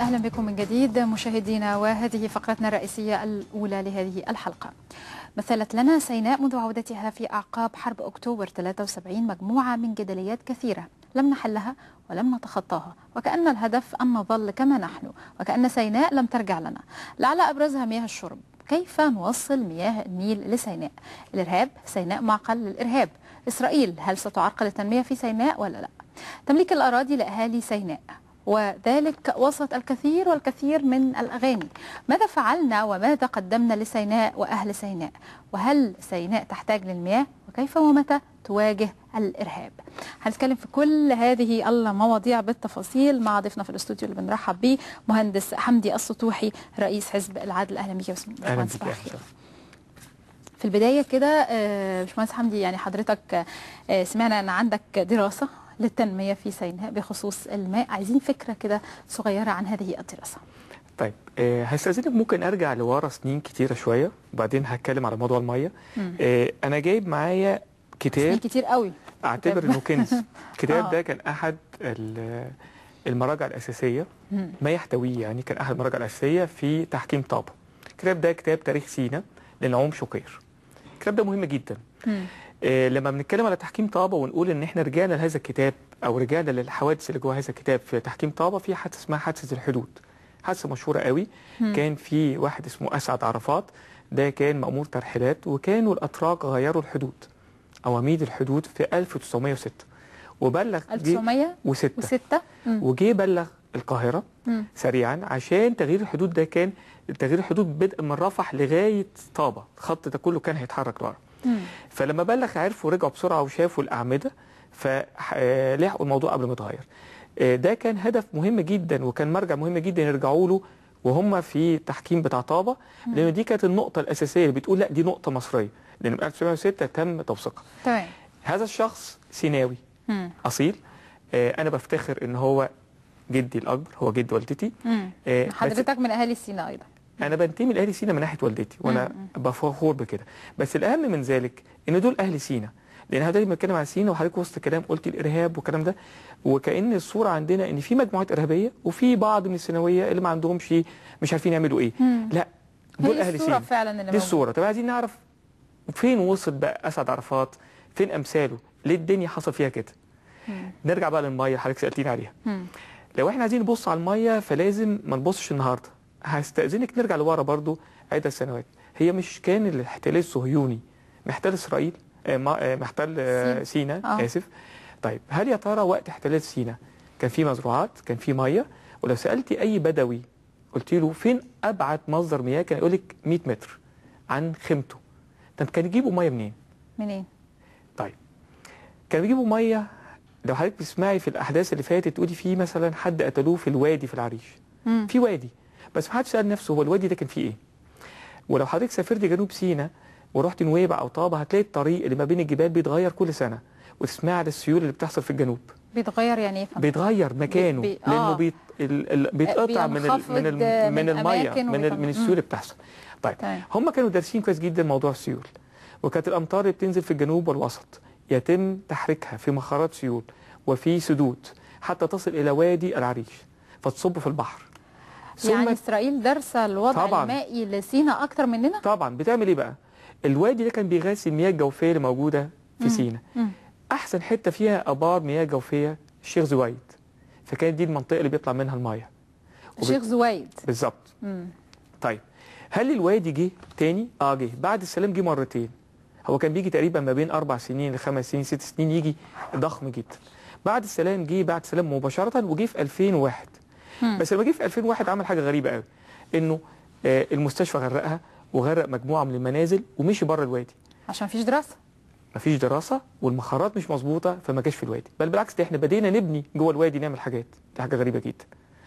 أهلا بكم من جديد مشاهدينا وهذه فقرتنا الرئيسية الأولى لهذه الحلقة مثلت لنا سيناء منذ عودتها في أعقاب حرب أكتوبر 73 مجموعة من جدليات كثيرة لم نحلها ولم نتخطاها وكأن الهدف أن نظل كما نحن وكأن سيناء لم ترجع لنا لعل أبرزها مياه الشرب كيف نوصل مياه النيل لسيناء الإرهاب سيناء معقل للإرهاب إسرائيل هل ستعرقل التنمية في سيناء ولا لا تمليك الأراضي لأهالي سيناء وذلك وسط الكثير والكثير من الأغاني ماذا فعلنا وماذا قدمنا لسيناء وأهل سيناء وهل سيناء تحتاج للمياه وكيف ومتى تواجه الإرهاب هنتكلم في كل هذه المواضيع بالتفاصيل مع ضيفنا في الاستوديو اللي بنرحب بيه مهندس حمدي السطوحي رئيس حزب العدل أهلا بك يا اهلا باشمهندس بك صباح يا الخير. أهلا. في البداية كده آه، باشمهندس حمدي يعني حضرتك آه، سمعنا أن عندك دراسة للتنمية في سيناء بخصوص الماء عايزين فكرة كده صغيرة عن هذه الدراسة طيب آه، هستأذنك ممكن ارجع لورا سنين كتيرة شوية وبعدين هتكلم على موضوع المية مم. آه، انا جايب معايا سنين كتاب كتير قوي اعتبر كتاب. انه كنز الكتاب آه. ده كان احد ال- المراجع الاساسية مم. ما يحتويه يعني كان احد المراجع الاساسية في تحكيم طابة الكتاب ده كتاب تاريخ سينا لنعوم شقير الكتاب ده مهم جدا مم. آه، لما بنتكلم على تحكيم طابة ونقول ان احنا رجعنا لهذا الكتاب او رجعنا للحوادث اللي جوه هذا الكتاب في تحكيم طابة في حادثة اسمها حادثة الحدود حادثة مشهورة قوي مم. كان في واحد اسمه اسعد عرفات ده كان مأمور ترحيلات وكانوا الاتراك غيروا الحدود اواميد الحدود في 1906 وبلغ جه 1906 وستة وجه بلغ القاهرة مم. سريعا عشان تغيير الحدود ده كان تغيير الحدود بدء من رفح لغاية طابة الخط ده كله كان هيتحرك لورا مم. فلما بلغ عرفوا رجعوا بسرعه وشافوا الاعمده فلحقوا الموضوع قبل ما يتغير. آه، ده كان هدف مهم جدا وكان مرجع مهم جدا يرجعوا له وهم في التحكيم بتاع طابه لان دي كانت النقطه الاساسيه اللي بتقول لا دي نقطه مصريه لان من 1906 تم توثيقها. تمام هذا الشخص سيناوي مم. اصيل آه، انا بفتخر ان هو جدي الاكبر هو جد والدتي مم. آه، بس حضرتك من أهالي سيناء أيضا انا بنتمي لاهل سينا من ناحيه والدتي وانا بفخور بكده بس الاهم من ذلك ان دول اهل سينا لان احنا دايما بنتكلم عن سينا وحضرتك وسط الكلام قلت الارهاب والكلام ده وكان الصوره عندنا ان في مجموعات ارهابيه وفي بعض من الثانويه اللي ما عندهمش مش عارفين يعملوا ايه مم. لا دول هي اهل الصورة سينا فعلا اللي دي موجودة. الصوره طب عايزين نعرف فين وصل بقى اسعد عرفات فين امثاله ليه الدنيا حصل فيها كده مم. نرجع بقى للميه اللي حضرتك سالتيني عليها مم. لو احنا عايزين نبص على الميه فلازم ما نبصش النهارده هستأذنك نرجع لورا برضو عدة سنوات هي مش كان الاحتلال الصهيوني محتل اسرائيل آه، ما- آه، محتل آه، سينا. سينا آه. اسف طيب هل يا ترى وقت احتلال سينا كان في مزروعات كان في ميه ولو سألتي اي بدوي قلت له فين ابعد مصدر مياه كان يقول لك 100 متر عن خيمته طب كان يجيبوا ميه منين منين طيب كانوا بيجيبوا ميه لو حضرتك بتسمعي في الاحداث اللي فاتت تقولي في مثلا حد قتلوه في الوادي في العريش مم. في وادي بس ما حدش سال نفسه هو الوادي ده كان فيه ايه ولو حضرتك سافرت جنوب سيناء ورحت نويبع او طابه هتلاقي الطريق اللي ما بين الجبال بيتغير كل سنه وتسمع عن السيول اللي بتحصل في الجنوب بيتغير يعني ايه يا فندم؟ بيتغير مكانه بي- لانه آه. بيت ال... ال... بيتقطع من ال... بينخفض من ال... من من الميه أماكن من ال... وبيطلع- من السيول اللي بتحصل طيب تمام. هم كانوا دارسين كويس جدا موضوع السيول وكانت الامطار اللي بتنزل في الجنوب والوسط يتم تحريكها في مخارات سيول وفي سدود حتى تصل الى وادي العريش فتصب في البحر يعني إسرائيل دارسة الوضع طبعاً. المائي لسيناء أكتر مننا طبعا بتعمل ايه بقى الوادي ده كان بيغذي المياه الجوفيه اللي موجوده في سينا مم. احسن حته فيها ابار مياه جوفيه الشيخ زويد فكانت دي المنطقه اللي بيطلع منها المياه الشيخ زويد بالظبط مم. طيب هل الوادي جه تاني اه جه بعد السلام جه مرتين هو كان بيجي تقريبا ما بين اربع سنين لخمس سنين ست سنين يجي ضخم جدا بعد السلام جه بعد السلام مباشره وجه في 2001 مم. بس لما جه في 2001 عمل حاجه غريبه قوي انه آه المستشفى غرقها وغرق مجموعه من المنازل ومشي بره الوادي عشان مفيش دراسة مفيش دراسه والمخارات مش مظبوطه فما جاش في الوادي بل بالعكس ده احنا بدينا نبني جوه الوادي نعمل حاجات دي حاجه غريبه جدا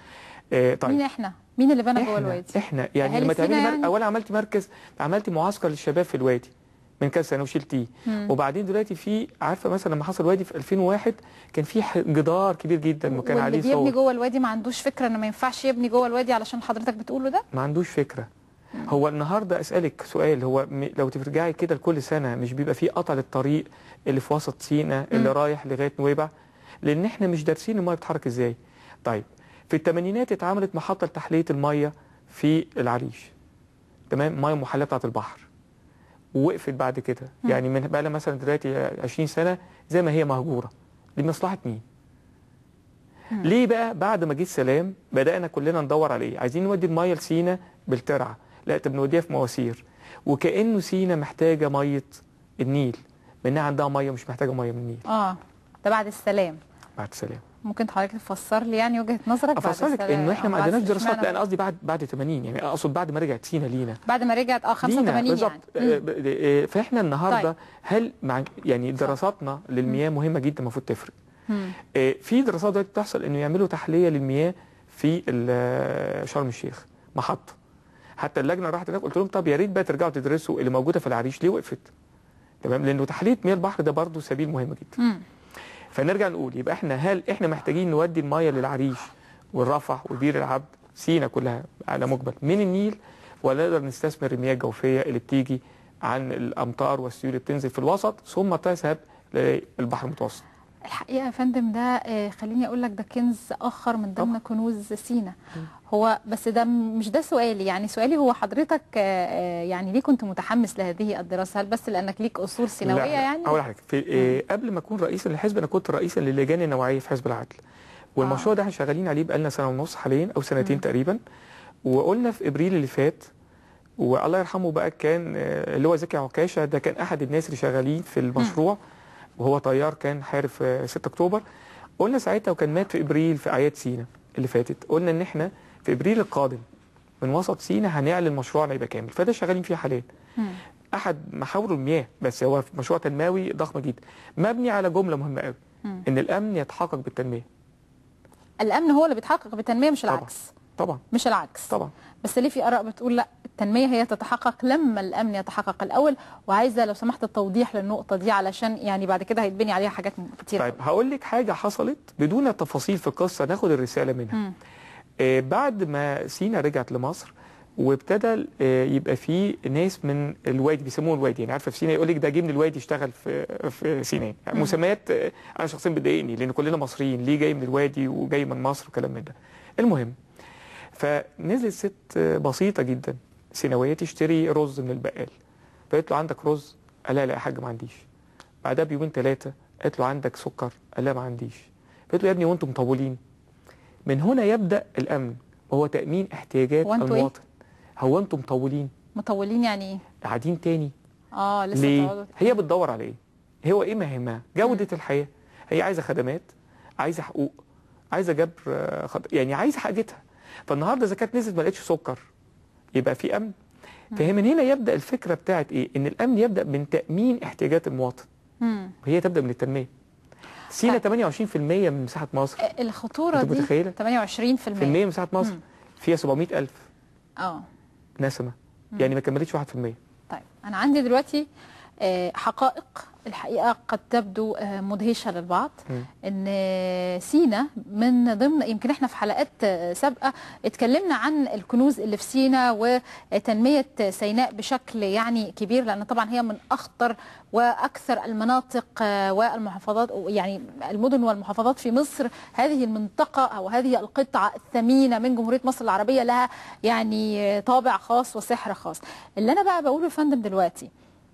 آه طيب مين احنا مين اللي بنى جوه احنا الوادي احنا يعني أهالي لما تعملي سينا مر... يعني؟ اولا عملتي مركز عملتي معسكر للشباب في الوادي من كذا سنه وشلتيه مم. وبعدين دلوقتي في عارفه مثلا لما حصل وادي في 2001 كان في ح- جدار كبير جدا وكان واللي عليه بيبني صور جوه الوادي ما عندوش فكرة إنه ما ينفعش يبني جوه الوادي علشان حضرتك بتقوله ده ما عندوش فكره هو النهارده اسالك سؤال هو م... لو ترجعي كده لكل سنه مش بيبقى في قطع للطريق اللي في وسط سينا اللي مم. رايح لغايه نويبع لان احنا مش دارسين الميه بتتحرك ازاي طيب في الثمانينات اتعملت محطه لتحليه الميه في العريش تمام ميه محليه بتاعه البحر ووقفت بعد كده مم. يعني من بقى لها مثلا دلوقتي 20 سنه زي ما هي مهجوره لمصلحه مين مم. ليه بقى بعد ما جه السلام بدانا كلنا ندور على ايه عايزين نودي الميه لسينا بالترعه لا طب نوديها في مواسير وكانه سينا محتاجه ميه النيل منها عندها ميه مش محتاجه ميه من النيل اه ده بعد السلام بعد السلام ممكن حضرتك تفسر لي يعني وجهه نظرك بعد افسر لك السلام انه احنا أو ما بعد عندناش دراسات اشمعنى لا انا قصدي بعد بعد 80 يعني اقصد بعد ما رجعت سينا لينا بعد ما رجعت اه لينا 85 بالظبط يعني آه، ب- آه، فاحنا النهارده طيب. هل مع يعني دراساتنا للمياه مهمه جدا المفروض تفرق مم. آه، في دراسات دلوقتي بتحصل انه يعملوا تحليه للمياه في ال- شرم الشيخ محطه حتى اللجنه اللي راحت هناك قلت لهم طب يا ريت بقى ترجعوا تدرسوا اللي موجوده في العريش ليه وقفت تمام لانه تحليه مياه البحر ده برضه سبيل مهم جدا مم. فنرجع نقول يبقى احنا هل احنا محتاجين نودي الميه للعريش والرفح وبير العبد سينا كلها على مقبل من النيل ولا نقدر نستثمر المياه الجوفيه اللي بتيجي عن الامطار والسيول اللي بتنزل في الوسط ثم تذهب للبحر المتوسط الحقيقه يا فندم ده آه، خليني اقول لك ده كنز اخر من ضمن كنوز سينا هو بس ده م- مش ده سؤالي يعني سؤالي هو حضرتك آه، آه، يعني ليه كنت متحمس لهذه الدراسه هل بس لانك ليك اصول سيناويه لا، لا. يعني اول حاجه في إيه قبل ما اكون رئيسا للحزب انا كنت رئيسا للجان النوعيه في حزب العدل والمشروع ده احنا شغالين عليه بقالنا سنه ونص حاليا او سنتين مم. تقريبا وقلنا في ابريل اللي فات والله يرحمه بقى كان آه، اللي هو زكي عكاشه ده كان احد الناس اللي شغالين في المشروع وهو طيار كان حارب في 6 اكتوبر قلنا ساعتها وكان مات في ابريل في اعياد سينا اللي فاتت قلنا ان احنا في ابريل القادم من وسط سينا هنعلن مشروعنا يبقى كامل فده شغالين فيه حاليا مم. احد محاور المياه بس هو مشروع تنموي ضخم جدا مبني على جمله مهمه قوي مم. ان الامن يتحقق بالتنميه الامن هو اللي بيتحقق بالتنميه مش طبعا. العكس طبعا مش العكس طبعا بس ليه في اراء بتقول لا التنميه هي تتحقق لما الامن يتحقق الاول وعايزه لو سمحت التوضيح للنقطه دي علشان يعني بعد كده هيتبني عليها حاجات كتير طيب هقول لك حاجه حصلت بدون تفاصيل في القصه ناخد الرساله منها مم. آه بعد ما سينا رجعت لمصر وابتدى آه، يبقى في ناس من الوادي بيسموه الوادي يعني عارفه في سينا يقول لك ده جه من الوادي يشتغل في في سيناء يعني مم. مسميات آه، انا شخصيا بتضايقني لان كلنا مصريين ليه جاي من الوادي وجاي من مصر وكلام من ده المهم فنزلت ست آه، بسيطه جدا سيناويه تشتري رز من البقال فقالت له عندك رز قال لها لا يا حاج ما عنديش بعدها بيومين ثلاثه قالت له عندك سكر قال لها ما عنديش قالت له يا ابني وانتم مطولين من هنا يبدا الامن وهو تامين احتياجات هو انتوا إيه؟ المواطن هو انتم مطولين مطولين يعني ايه قاعدين تاني اه لسه ليه تقعدوا- هي بتدور على ايه هو ايه مهمها جوده الحياه هي عايزه خدمات عايزه حقوق عايزه جبر آه، خد... يعني عايزه حاجتها فالنهارده اذا كانت نزلت ما لقتش سكر يبقى في امن فهي من هنا يبدا الفكره بتاعت ايه ان الامن يبدا من تامين احتياجات المواطن مم. وهي تبدا من التنميه سينا 28% من مساحه مصر آه، الخطوره انت دي متخيلة؟ 28% في المية من مساحه مصر مم. فيها 700000 اه نسمه يعني ما كملتش 1% طيب انا عندي دلوقتي آه، حقائق الحقيقه قد تبدو آه، مدهشه للبعض مم. ان سينا من ضمن يمكن احنا في حلقات آه، سابقه اتكلمنا عن الكنوز اللي في سينا وتنميه سيناء بشكل يعني كبير لان طبعا هي من اخطر واكثر المناطق آه، والمحافظات يعني المدن والمحافظات في مصر هذه المنطقه او هذه القطعه الثمينه من جمهوريه مصر العربيه لها يعني آه، طابع خاص وسحر خاص اللي انا بقى بقوله يا فندم دلوقتي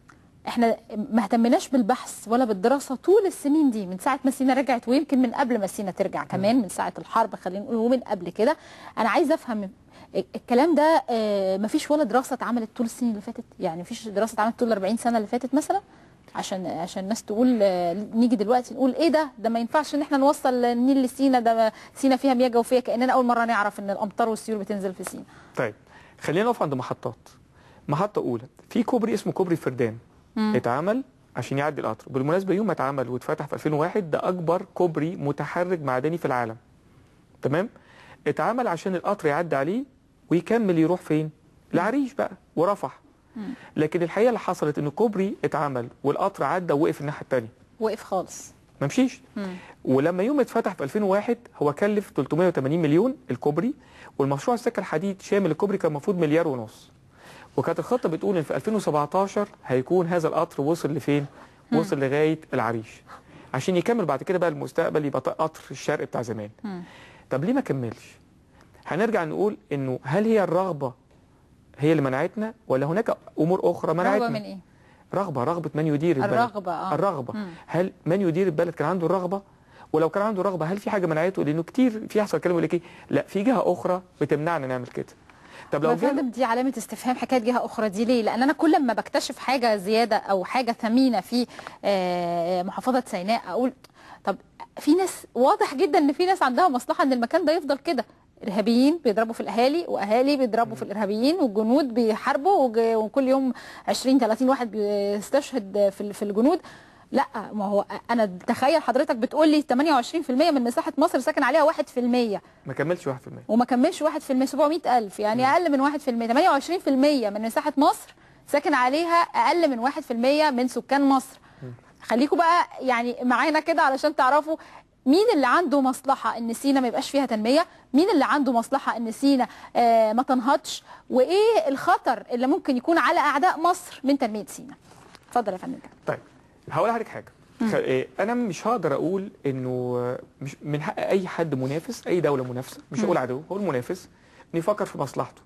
احنا ما اهتمناش بالبحث ولا بالدراسه طول السنين دي من ساعه ما سينا رجعت ويمكن من قبل ما سينا ترجع كمان من ساعه الحرب خلينا نقول ومن قبل كده انا عايزه افهم الكلام ده ما فيش ولا دراسه اتعملت طول السنين اللي فاتت يعني ما فيش دراسه اتعملت طول ال 40 سنه اللي فاتت مثلا عشان عشان الناس تقول آه، نيجي دلوقتي نقول ايه ده ده ما ينفعش ان احنا نوصل النيل لسينا ده سينا فيها مياه جوفيه كاننا اول مره نعرف ان الامطار والسيول بتنزل في سينا طيب خلينا نقف عند محطات محطة أولى في كوبري اسمه كوبري فردان مم. اتعمل عشان يعدي القطر بالمناسبة يوم ما اتعمل واتفتح في 2001 ده أكبر كوبري متحرك معدني في العالم تمام اتعمل عشان القطر يعدي عليه ويكمل يروح فين العريش بقى ورفح مم. لكن الحقيقة اللي حصلت ان الكوبري اتعمل والقطر عدى ووقف الناحية التانية وقف خالص ما مشيش مم. ولما يوم اتفتح في 2001 هو كلف 380 مليون الكوبري والمشروع السكه الحديد شامل الكوبري كان المفروض مليار ونص وكانت الخطه بتقول ان في 2017 هيكون هذا القطر وصل لفين وصل لغايه العريش عشان يكمل بعد كده بقى المستقبل يبقى قطر الشرق بتاع زمان مم. طب ليه ما كملش هنرجع نقول انه هل هي الرغبه هي اللي منعتنا ولا هناك امور اخرى منعتنا رغبة من ايه؟ رغبه رغبه من يدير البلد الرغبة اه الرغبه مم. هل من يدير البلد كان عنده الرغبه ولو كان عنده رغبه هل في حاجه منعته لانه كتير في يحصل كلام يقول لك ايه لا في جهه اخرى بتمنعنا نعمل كده طب يا لو جهة فندم دي علامة استفهام حكاية جهة أخرى دي ليه؟ لأن أنا كل ما بكتشف حاجة زيادة أو حاجة ثمينة في آه، محافظة سيناء أقول طب في ناس واضح جدا إن في ناس عندها مصلحة إن المكان ده يفضل كده إرهابيين بيضربوا في الأهالي وأهالي بيضربوا في الإرهابيين والجنود بيحاربوا وج- وكل يوم 20 30 واحد بيستشهد في ال- في الجنود لا ما هو انا تخيل حضرتك بتقول لي 28% من مساحه مصر ساكن عليها 1% ما كملش 1% وما كملش 1% 700 ألف يعني أقل من 1% 28% من مساحة مصر ساكن عليها أقل من 1% من سكان مصر خليكم بقى يعني معانا كده علشان تعرفوا مين اللي عنده مصلحة ان سينا ما يبقاش فيها تنمية مين اللي عنده مصلحة ان سينا آه ما تنهضش وايه الخطر اللي ممكن يكون على اعداء مصر من تنمية سينا اتفضل يا فندم طيب هقول لحضرتك حاجه خ- إيه، انا مش هقدر اقول انه آه، مش من حق اي حد منافس اي دوله منافسه مش هقول عدو هقول منافس انه يفكر في مصلحته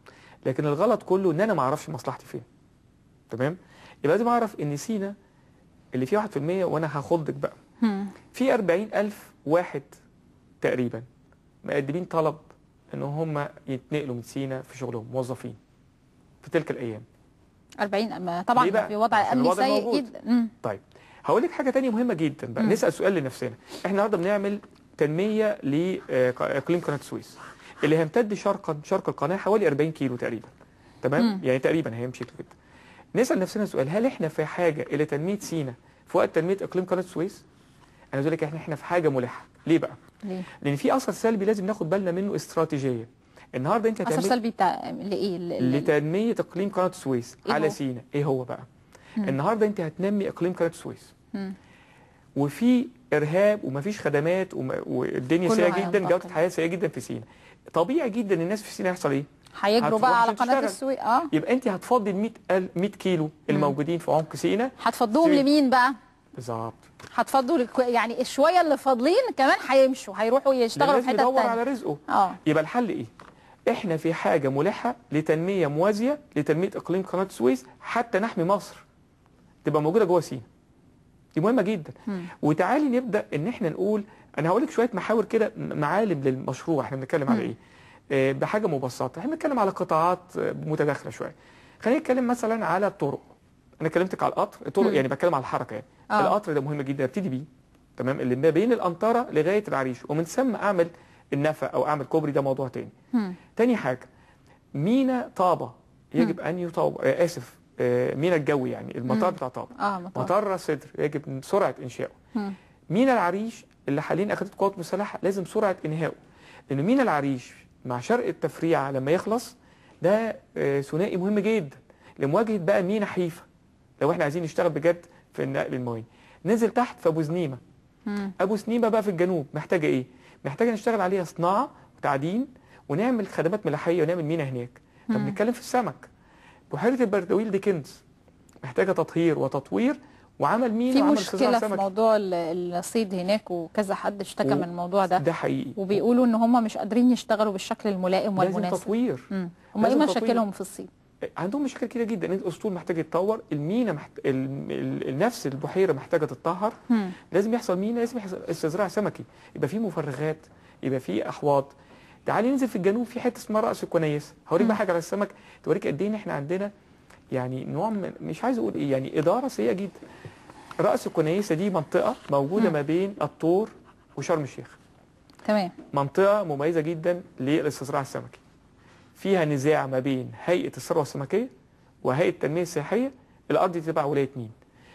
لكن الغلط كله ان انا ما اعرفش مصلحتي فين تمام يبقى لازم اعرف ان سينا اللي فيه 1% وانا هاخدك بقى مم. في 40000 واحد تقريبا مقدمين طلب ان هم يتنقلوا من سينا في شغلهم موظفين في تلك الايام 40 أما طبعا ليه بقى؟ في وضع عشان امني الوضع سيء موجود. جدا مم. طيب هقول لك حاجه تانية مهمه جدا بقى مم. نسال سؤال لنفسنا احنا النهارده بنعمل تنميه لاقليم قناه السويس اللي هيمتد شرقا شرق القناه حوالي 40 كيلو تقريبا تمام مم. يعني تقريبا هيمشي كده نسال نفسنا سؤال هل احنا في حاجه الى تنميه سينا في وقت تنميه اقليم قناه السويس انا عايز اقول لك احنا احنا في حاجه ملحه ليه بقى ليه؟ لان في اثر سلبي لازم ناخد بالنا منه استراتيجيه النهارده انت اثر هتعمل سلبي بتاع لايه؟ ل- ل- لتنميه اقليم قناه السويس إيه على هو؟ سينا ايه هو بقى مم. النهارده انت هتنمي اقليم قناه السويس مم. وفي ارهاب ومفيش خدمات وم- والدنيا كله سيئه جدا هينتقل. جوده الحياه سيئه جدا في سينا طبيعي جدا الناس في سينا يحصل ايه هيجروا هتروح بقى على عشان قناه تشتغل. السويس اه يبقى انت هتفضي ال 100 ال 100 كيلو الموجودين في عمق سينا هتفضوهم سيب. لمين بقى؟ بالظبط هتفضوا للك... يعني الشويه اللي فاضلين كمان هيمشوا هيروحوا يشتغلوا في لازم حته يدور على ثانيه رزقه اه يبقى الحل ايه احنا في حاجه ملحه لتنميه موازيه لتنميه اقليم قناه السويس حتى نحمي مصر تبقى موجوده جوه سينا دي مهمه جدا مم. وتعالي نبدا ان احنا نقول انا هقول لك شويه محاور كده م- معالم للمشروع احنا بنتكلم على مم. ايه آه، بحاجه مبسطه احنا بنتكلم على قطاعات آه، متداخله شويه خلينا نتكلم مثلا على الطرق انا كلمتك على القطر الطرق مم. يعني بتكلم على الحركه يعني آه. القطر ده مهم جدا ابتدي بيه تمام اللي ما بين الانطره لغايه العريش ومن ثم اعمل النفق او اعمل كوبري ده موضوع تاني مم. تاني حاجه مينا طابه يجب ان يطاب آه، اسف آه، مينا الجوي يعني المطار مم. بتاع طابه اه مطار مطار راس سدر يجب سرعه انشائه مم. مينا العريش اللي حاليا اخذت قوات مسلحه لازم سرعه انهائه لان مينا العريش مع شرق التفريعه لما يخلص ده آه، ثنائي مهم جدا لمواجهه بقى مينا حيفا لو احنا عايزين نشتغل بجد في النقل المواني ننزل تحت في ابو زنيمه مم. ابو سنيمه بقى في الجنوب محتاجه ايه محتاجه نشتغل عليها صناعه وتعدين ونعمل خدمات ملاحيه ونعمل مينا هناك طب مم. نتكلم في السمك بحيره البردويل دي كنز محتاجه تطهير وتطوير وعمل مينا في وعمل مشكله صناعة في سمك. موضوع ال- الصيد هناك وكذا حد اشتكى و- من الموضوع ده ده حقيقي وبيقولوا ان هم مش قادرين يشتغلوا بالشكل الملائم لازم والمناسب تطوير مم. هم ايه لازم تطوير. مشاكلهم في الصيد عندهم مشاكل كتير جدا الاسطول محتاج يتطور المينا محت... ال... ال... ال- نفس البحيره محتاجه تتطهر مم. لازم يحصل مينا لازم يحصل استزراع سمكي يبقى في مفرغات يبقى في احواض تعالي ننزل في الجنوب في حته اسمها راس الكنيسه هوريك مم. بقى حاجه على السمك توريك قد ايه إن احنا عندنا يعني نوع من مش عايز اقول ايه يعني اداره سيئه جدا راس الكنيسه دي منطقه موجوده مم. ما بين الطور وشرم الشيخ تمام منطقه مميزه جدا للاستزراع السمكي فيها نزاع ما بين هيئه الثروه السمكيه وهيئه التنميه السياحيه الارض دي تبع ولايه مين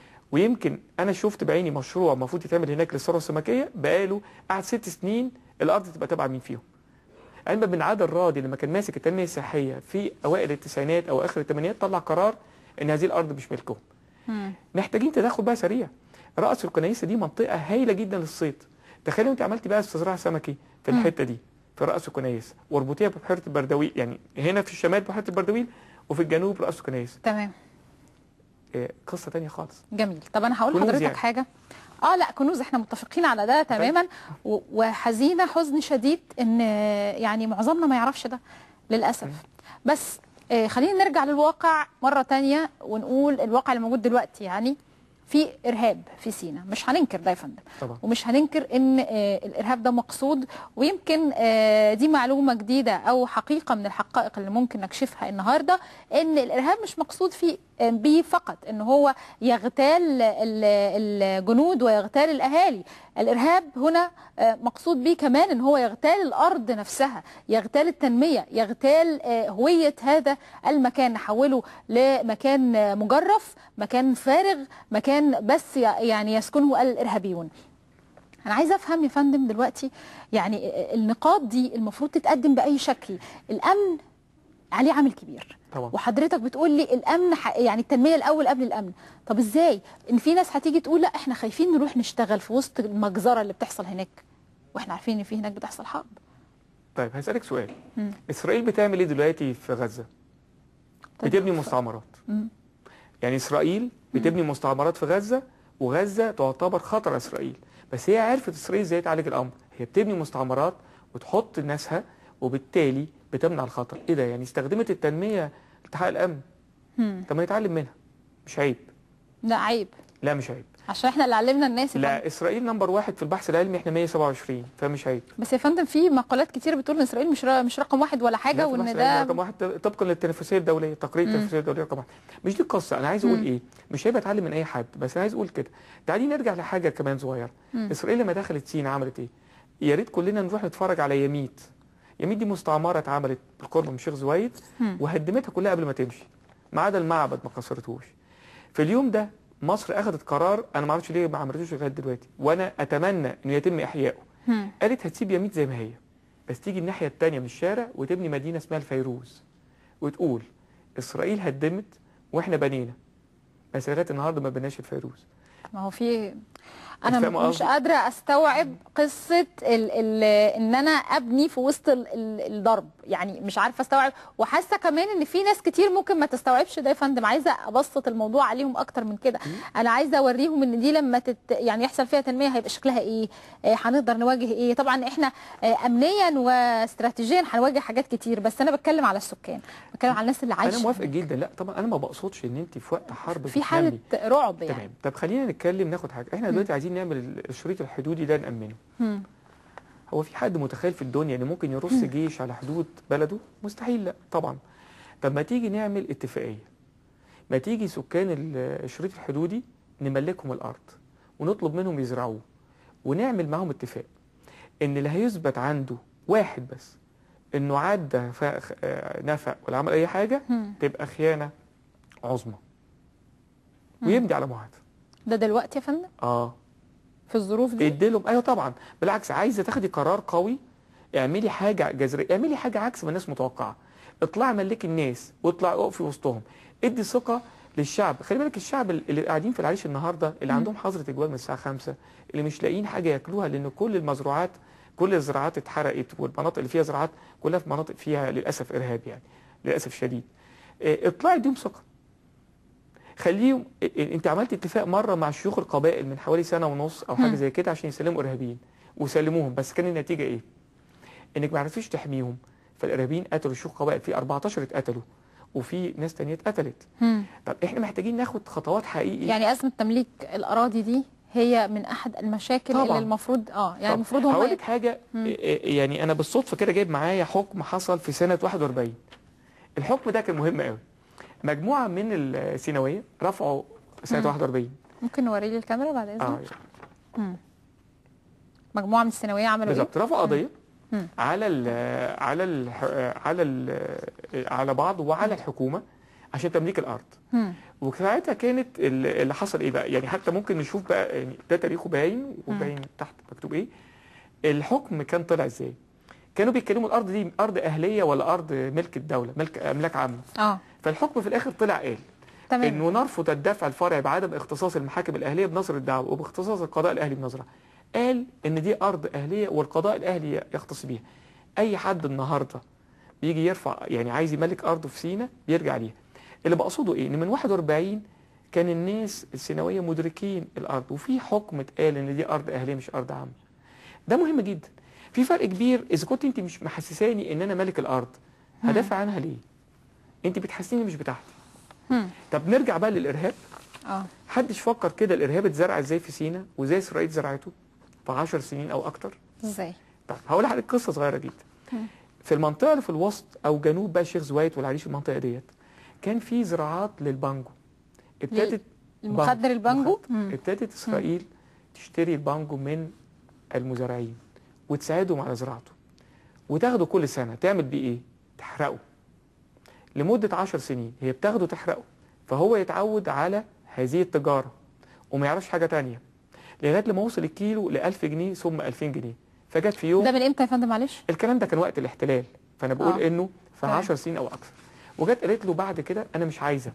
ويمكن انا شفت بعيني مشروع المفروض يتعمل هناك للثروه السمكيه بقاله قعد ست سنين الارض تبقى تبع مين فيهم علما بن عادل الراضي لما كان ماسك التنميه السياحيه في اوائل التسعينات او اخر الثمانينات طلع قرار ان هذه الارض مش ملكهم مم. محتاجين تدخل بقى سريع راس الكنيسه دي منطقه هايله جدا للصيد تخيلوا انت عملتي بقى استزراع سمكي في مم. الحته دي في راس الكنيسه واربطيها ببحيره البردويل يعني هنا في الشمال بحيره البردويل وفي الجنوب راس الكنيسه تمام آه، قصه تانية خالص جميل طب انا هقول كنوز لحضرتك يعني. حاجه اه لا كنوز احنا متفقين على ده تماما و- وحزينه حزن شديد ان آه، يعني معظمنا ما يعرفش ده للاسف بس آه، خلينا نرجع للواقع مره تانية ونقول الواقع اللي موجود دلوقتي يعني في ارهاب في سينا مش هننكر ده يا فندم طبعا ومش هننكر ان آه، الارهاب ده مقصود ويمكن آه، دي معلومه جديده او حقيقه من الحقائق اللي ممكن نكشفها النهارده ان الارهاب مش مقصود فيه آه، به فقط ان هو يغتال ال- الجنود ويغتال الاهالي الارهاب هنا آه، مقصود به كمان ان هو يغتال الارض نفسها يغتال التنميه يغتال آه، هويه هذا المكان نحوله لمكان آه، مجرف مكان فارغ مكان بس ي- يعني يسكنه الارهابيون انا عايزه افهم يا فندم دلوقتي يعني النقاط دي المفروض تتقدم باي شكل الامن عليه عامل كبير طبعا وحضرتك بتقول لي الامن ح- يعني التنميه الاول قبل الامن طب ازاي ان في ناس هتيجي تقول لا احنا خايفين نروح نشتغل في وسط المجزره اللي بتحصل هناك واحنا عارفين ان في هناك بتحصل حرب طيب هسألك سؤال مم. إسرائيل بتعمل إيه دلوقتي في غزة؟ طيب. بتبني مستعمرات مم. يعني إسرائيل بتبني مستعمرات في غزة وغزة تعتبر خطر على إسرائيل بس هي عرفت إسرائيل إزاي تعالج الأمر هي بتبني مستعمرات وتحط ناسها وبالتالي بتمنع الخطر إيه ده يعني استخدمت التنمية لتحقق الأمن مم. طب ما نتعلم منها مش عيب لا عيب لا مش عيب عشان احنا اللي علمنا الناس يا فندم. لا إسرائيل نمبر واحد في البحث العلمي إحنا 127 فمش عيب بس يا فندم في مقالات كتير بتقول ان اسرائيل مش را- مش رقم واحد ولا حاجه لا، في وان البحث العلمي ده رقم واحد طبقا للتنافسيه الدوليه تقرير مم. التنافسيه الدوليه رقم واحد مش دي القصه انا عايز اقول مم. ايه مش هيبقى اتعلم من اي حد بس انا عايز اقول كده تعالي نرجع لحاجه كمان صغيره مم. اسرائيل لما دخلت سينا عملت ايه يا ريت كلنا نروح نتفرج على يميت يميت دي مستعمره اتعملت بالقرب من شيخ زويد مم. وهدمتها كلها قبل ما تمشي ما عدا المعبد ما كسرتهوش في اليوم ده مصر اخذت قرار انا ما اعرفش ليه ما عملتوش لغايه دلوقتي وانا اتمنى انه يتم احيائه مم. قالت هتسيب يميت زي ما هي بس تيجي الناحية التانية من الشارع وتبني مدينة اسمها الفيروز وتقول إسرائيل هدمت وإحنا بنينا بس لغاية النهاردة ما بناش الفيروز ما هو في أنت انا فاهمة مش قصدي؟ قادره استوعب قصه ال ال ان انا ابني في وسط ال ال الضرب يعني مش عارفه استوعب وحاسه كمان ان في ناس كتير ممكن ما تستوعبش ده يا فندم عايزه ابسط الموضوع عليهم اكتر من كده انا عايزه اوريهم ان دي لما تت يعني يحصل فيها تنميه هيبقى شكلها ايه آه، هنقدر نواجه ايه طبعا احنا آه، امنيا واستراتيجيا هنواجه حاجات كتير بس انا بتكلم على السكان بتكلم على الناس اللي عايشه أنا موافق جدا لا طبعا أنا ما بقصدش إن أنت في وقت حرب في حاله بتنامي. رعب يعني تمام طب خلينا نتكلم ناخد حاجة إحنا دلوقتي عايزين نعمل الشريط الحدودي ده نأمنه مم. هو في حد متخيل في الدنيا إن ممكن يرص جيش على حدود بلده مستحيل لا طبعا طب ما تيجي نعمل اتفاقية ما تيجي سكان ال- الشريط الحدودي نملكهم الأرض ونطلب منهم يزرعوه ونعمل معاهم اتفاق إن اللي هيثبت عنده واحد بس إنه عدى ف- آه، نفق ولا عمل أي حاجة مم. تبقى خيانة عظمى مم. ويمضي على معاهدة ده دلوقتي يا فندم اه في الظروف دي اديلهم ايوه طبعا بالعكس عايزه تاخدي قرار قوي اعملي حاجه جذريه اعملي حاجه عكس ما الناس متوقعه اطلعي ملكي الناس واطلعي اقفي وسطهم ادي ثقه للشعب خلي بالك الشعب اللي قاعدين في العريش النهارده اللي مم. عندهم حظر تجوال من الساعه 5 اللي مش لاقيين حاجه ياكلوها لان كل المزروعات كل الزراعات اتحرقت والمناطق اللي فيها زراعات كلها في مناطق فيها للاسف ارهاب يعني للاسف شديد اه، اطلعي اديهم ثقه خليهم اه، اه، انت عملت اتفاق مره مع شيوخ القبائل من حوالي سنه ونص او حاجه مم. زي كده عشان يسلموا ارهابيين وسلموهم بس كان النتيجه ايه؟ انك ما عرفتيش تحميهم فالارهابيين قتلوا شيوخ قبائل في 14 اتقتلوا وفي ناس تانية اتقتلت مم. طب احنا محتاجين ناخد خطوات حقيقيه يعني أزمة تمليك الأراضي دي هي من أحد المشاكل طبعاً. اللي المفروض اه يعني طب المفروض هقول هم لك حاجه مم. إيه- إيه، يعني انا بالصدفه كده جايب معايا حكم حصل في سنه 41 الحكم ده كان مهم قوي مجموعه من السيناويه رفعوا سنه مم. 41 ممكن نوري لي الكاميرا بعد إذنك اه مم. مجموعة من الثانوية عملوا إيه؟ بالظبط رفعوا قضيه مم. على ال على ال على ال على بعض وعلى الحكومه عشان تمليك الارض مم. وساعتها كانت ال- اللي حصل ايه بقى يعني حتى ممكن نشوف بقى يعني ده تاريخه باين وباين تحت مكتوب ايه الحكم كان طلع ازاي كانوا بيتكلموا الارض دي ارض اهليه ولا ارض ملك الدوله ملك املاك عامه اه فالحكم في الاخر طلع قال تمام انه نرفض الدفع الفرعي بعدم اختصاص المحاكم الاهليه بنظر الدعوه وباختصاص القضاء الاهلي بنظرها قال ان دي ارض اهليه والقضاء الاهلي يختص بيها اي حد النهارده بيجي يرفع يعني عايز يملك ارضه في سينا بيرجع ليها اللي بقصده ايه ان من 41 كان الناس السيناويه مدركين الارض وفي حكم اتقال ان دي ارض اهليه مش ارض عامه ده مهم جدا في فرق كبير اذا كنت انت مش محسساني ان انا ملك الارض مم. هدافع عنها ليه انت بتحسيني مش بتاعتي مم. طب نرجع بقى للارهاب اه حدش فكر كده الارهاب اتزرع ازاي في سينا وازاي اسرائيل زرعته في 10 سنين او اكتر ازاي طيب هقول لحضرتك قصه صغيره جدا مم. في المنطقه اللي في الوسط او جنوب بقى الشيخ زويد والعريش المنطقه ديت كان في زراعات للبانجو ابتدت المخدر البانجو مم. ابتدت اسرائيل تشتري البانجو من المزارعين وتساعدهم على زراعته وتاخده كل سنه تعمل بيه ايه؟ تحرقه لمده 10 سنين هي بتاخده تحرقه فهو يتعود على هذه التجاره وما يعرفش حاجه تانية لغايه لما وصل الكيلو ل 1000 جنيه ثم 2000 جنيه فجت في يوم ده من امتى يا فندم معلش الكلام ده كان وقت الاحتلال فانا بقول آه. انه في تمام. 10 سنين او اكثر وجت قالت له بعد كده انا مش عايزه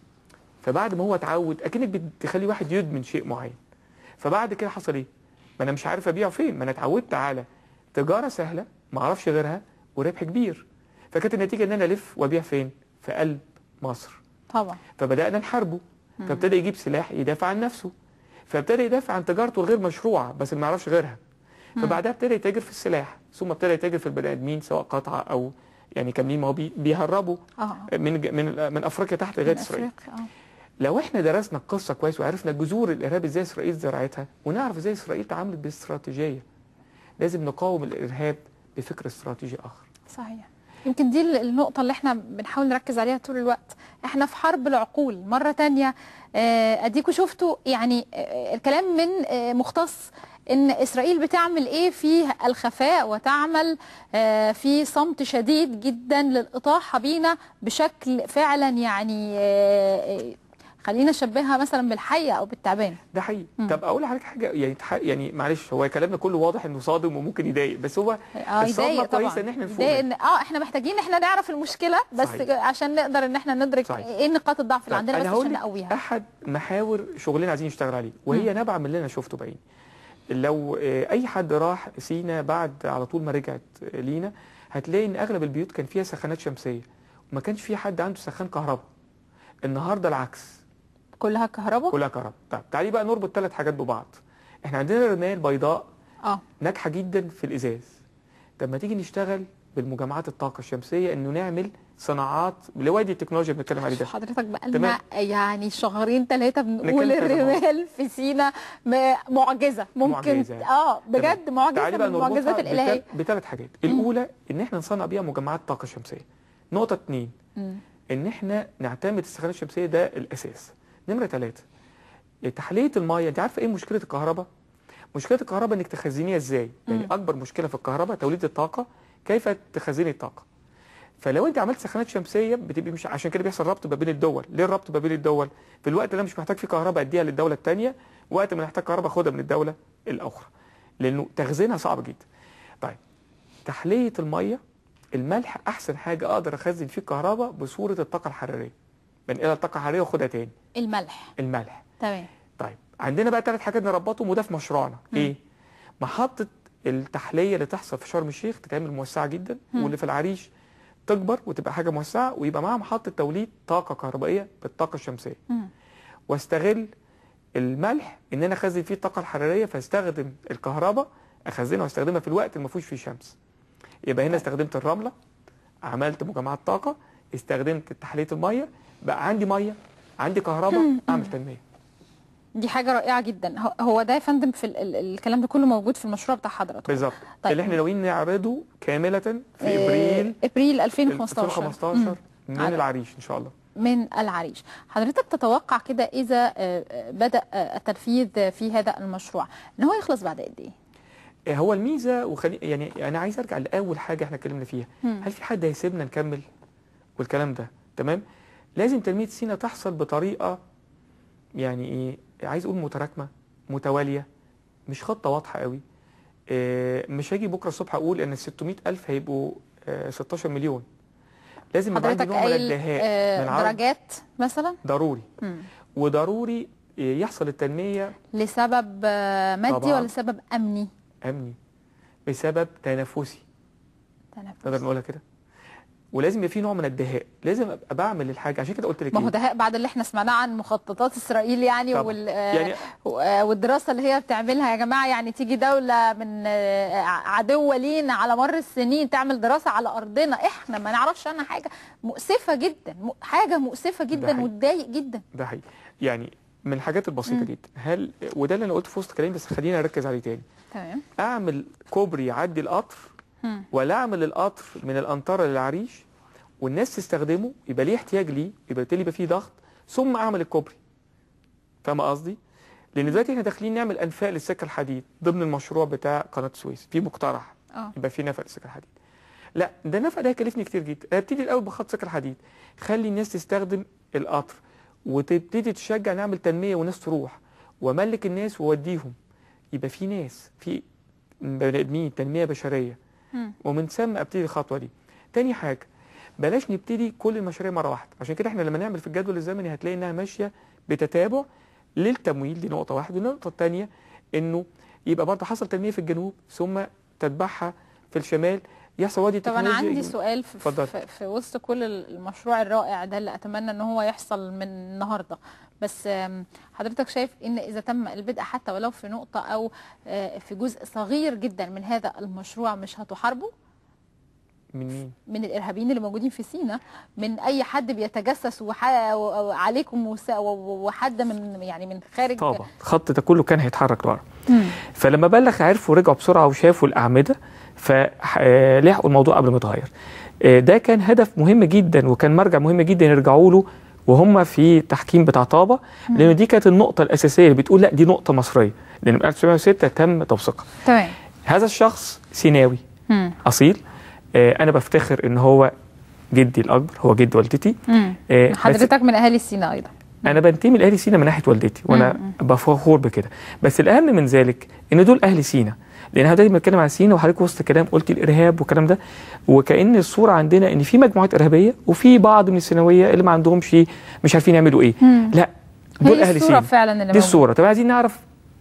فبعد ما هو اتعود اكنك بتخلي واحد يدمن شيء معين فبعد كده حصل ايه ما انا مش عارف ابيعه فين ما انا اتعودت على تجاره سهله ما اعرفش غيرها وربح كبير فكانت النتيجه ان انا الف وابيع فين في قلب مصر طبعا فبدانا نحاربه مم. فابتدى يجيب سلاح يدافع عن نفسه فابتدى يدافع عن تجارته الغير مشروعه بس اللي ما يعرفش غيرها مم. فبعدها ابتدى يتاجر في السلاح ثم ابتدى يتاجر في البني ادمين سواء قطعه او يعني كاملين ما هو بي- بيهربوا اه من ج- من من افريقيا تحت لغايه من اسرائيل أفريقيا، اه لو احنا درسنا القصه كويس وعرفنا جذور الارهاب ازاي اسرائيل زرعتها ونعرف ازاي اسرائيل تعاملت باستراتيجيه لازم نقاوم الارهاب بفكر استراتيجي اخر صحيح يمكن دي ال- النقطة اللي احنا بنحاول نركز عليها طول الوقت احنا في حرب العقول مرة تانية آه، اديكوا شفتوا يعني آه، الكلام من آه، مختص ان اسرائيل بتعمل ايه في الخفاء وتعمل آه، في صمت شديد جدا للاطاحة بينا بشكل فعلا يعني آه، آه، خلينا نشبهها مثلا بالحية او بالتعبان ده حقيقي مم. طب اقول لحضرتك حاجه يعني تح- يعني معلش هو كلامنا كله واضح انه صادم وممكن يضايق بس هو اه الصدمة يضايق طبعا كويسة إن إحنا نفوق يضايق إن اه احنا محتاجين احنا نعرف المشكله بس صحيح. عشان نقدر ان احنا ندرك صحيح. ايه نقاط الضعف اللي طيب، عندنا أنا بس هقول عشان لك نقويها احد محاور شغلنا عايزين نشتغل عليه وهي نابعه من اللي انا شفته بعيني لو آه، اي حد راح سينا بعد على طول ما رجعت آه، لينا هتلاقي ان اغلب البيوت كان فيها سخانات شمسيه وما كانش في حد عنده سخان كهرباء النهارده العكس كلها كهرباء كلها كهرباء طيب تعالي بقى نربط ثلاث حاجات ببعض احنا عندنا الرمايه البيضاء اه ناجحه جدا في الازاز طب ما تيجي نشتغل بالمجمعات الطاقه الشمسيه انه نعمل صناعات لوادي التكنولوجيا اللي بنتكلم عليه ده حضرتك بقى لنا تمام. يعني شهرين ثلاثه بنقول نتكلم كذا مرة. الرمال في سينا م- معجزه ممكن معجزة. اه بجد معجزه تعالي من بقى المعجزات نربطها الالهيه بثلاث حاجات الاولى ان احنا نصنع بيها مجمعات طاقه شمسيه نقطه اتنين مم. ان احنا نعتمد السخانات الشمسيه ده الاساس نمره ثلاثة تحليه الميه انت عارفه ايه مشكله الكهرباء مشكله الكهرباء انك تخزنيها ازاي يعني مم. اكبر مشكله في الكهرباء توليد الطاقه كيف تخزني الطاقه فلو انت عملت سخانات شمسيه بتبقى مش عشان كده بيحصل ربط ما بين الدول ليه الربط ما بين الدول في الوقت اللي انا مش محتاج فيه كهرباء اديها للدوله الثانيه وقت ما نحتاج كهرباء اخدها من الدوله الاخرى لانه تخزينها صعب جدا طيب تحليه الميه الملح احسن حاجه اقدر اخزن فيه الكهرباء بصوره الطاقه الحراريه بنقلها الطاقه الحراريه واخدها تاني الملح الملح تمام طيب عندنا بقى ثلاث حاجات نربطهم وده في مشروعنا مم. ايه محطه التحليه اللي تحصل في شرم الشيخ تتعمل موسعه جدا مم. واللي في العريش تكبر وتبقى حاجه موسعه ويبقى معاها محطه توليد طاقه كهربائيه بالطاقه الشمسيه مم. واستغل الملح ان انا اخزن فيه الطاقه الحراريه فاستخدم الكهرباء اخزنها واستخدمها في الوقت اللي ما فيهوش فيه شمس يبقى هنا استخدمت الرمله عملت مجمعات طاقه استخدمت تحليه الميه بقى عندي ميه عندي كهرباء اعمل تنميه دي حاجه رائعه جدا هو- هو ده يا فندم في ال ال الكلام ده كله موجود في المشروع بتاع حضرتك بالظبط طيب. اللي احنا ناويين نعرضه كامله في آه، ابريل ابريل 2015 2015 من على- العريش ان شاء الله من العريش حضرتك تتوقع كده إذا آه، آه، بدأ آه، التنفيذ في هذا المشروع إن هو يخلص بعد قد إيه؟ آه، هو الميزه وخلي يعني انا عايز ارجع لاول حاجه احنا اتكلمنا فيها مم. هل في حد هيسيبنا نكمل والكلام ده تمام لازم تنميه سينا تحصل بطريقه يعني ايه عايز اقول متراكمه متواليه مش خطه واضحه قوي آه، مش هاجي بكره الصبح اقول ان ال 600 الف هيبقوا آه، 16 مليون لازم يبقى عندي حضرتك نوع من قايل الدهاء آه، من عرض درجات مثلا ضروري مم. وضروري يحصل التنميه لسبب آه، مادي طبعاً. ولا سبب أمني؟ امني بسبب تنافسي تنفس. نقدر نقولها كده ولازم يبقى في نوع من الدهاء لازم ابقى بعمل الحاجه عشان كده قلت لك ما هو إيه؟ دهاء بعد اللي احنا سمعناه عن مخططات اسرائيل يعني طبعا. وال يعني آه، والدراسه اللي هي بتعملها يا جماعه يعني تيجي دوله من آه، عدوه لينا على مر السنين تعمل دراسه على ارضنا احنا ما نعرفش عنها حاجه مؤسفه جدا م- حاجه مؤسفه جدا حقيقي. وتضايق جدا ده حقيقي يعني من الحاجات البسيطه مم. جدا هل وده اللي انا قلته في وسط كلامي بس خلينا نركز عليه تاني تمام اعمل كوبري يعدي القطر مم. ولا اعمل القطر من الانطره للعريش والناس تستخدمه يبقى ليه احتياج ليه يبقى بالتالي يبقى فيه ضغط ثم اعمل الكوبري فاهم قصدي لان دلوقتي احنا داخلين نعمل انفاق للسكه الحديد ضمن المشروع بتاع قناه السويس في مقترح اه يبقى في نفق للسكه الحديد لا ده النفق ده هيكلفني كتير جدا هبتدي الاول بخط سكه الحديد خلي الناس تستخدم القطر وتبتدي تشجع نعمل تنميه وناس تروح واملك الناس واوديهم يبقى في ناس في بني ادمين تنميه بشريه مم. ومن ثم ابتدي الخطوه دي تاني حاجه بلاش نبتدي كل المشاريع مره واحده عشان كده احنا لما نعمل في الجدول الزمني هتلاقي انها ماشيه بتتابع للتمويل دي نقطه واحده والنقطه الثانيه انه يبقى برضه حصل تنميه في الجنوب ثم تتبعها في الشمال يحصل وادي طب انا تكنولوجيا عندي يجي- سؤال في, اتفضل. في, في وسط كل المشروع الرائع ده اللي اتمنى ان هو يحصل من النهارده بس آم، حضرتك شايف ان اذا تم البدء حتى ولو في نقطه او آه، في جزء صغير جدا من هذا المشروع مش هتحاربوا من مين؟ من الارهابيين اللي موجودين في سينا من اي حد بيتجسس وح- و- عليكم وس- و- وحد من يعني من خارج طبعا الخط ده كله كان هيتحرك لورا مم. فلما بلغ عرفوا رجعوا بسرعه وشافوا الاعمده فلحقوا الموضوع قبل ما يتغير آه، ده كان هدف مهم جدا وكان مرجع مهم جدا يرجعوا له وهم في تحكيم بتاع طابه لان دي كانت النقطه الاساسيه اللي بتقول لا دي نقطه مصريه لان من 1906 تم توثيقها تمام هذا الشخص سيناوي مم. اصيل آه، انا بفتخر ان هو جدي الاكبر هو جد والدتي مم. آه، بس حضرتك من اهالي سينا ايضا انا بنتمي لاهل سينا من ناحيه والدتي وانا مم. بفخور بكده بس الاهم من ذلك ان دول اهل سينا لان انا دايما بتكلم عن سينا وحضرتك وسط الكلام قلت الارهاب والكلام ده وكان الصوره عندنا ان في مجموعات ارهابيه وفي بعض من الثانويه اللي ما عندهمش مش عارفين يعملوا ايه مم. لا دول هي اهل الصوره سينا فعلا اللي دي موجودة. الصوره طب عايزين نعرف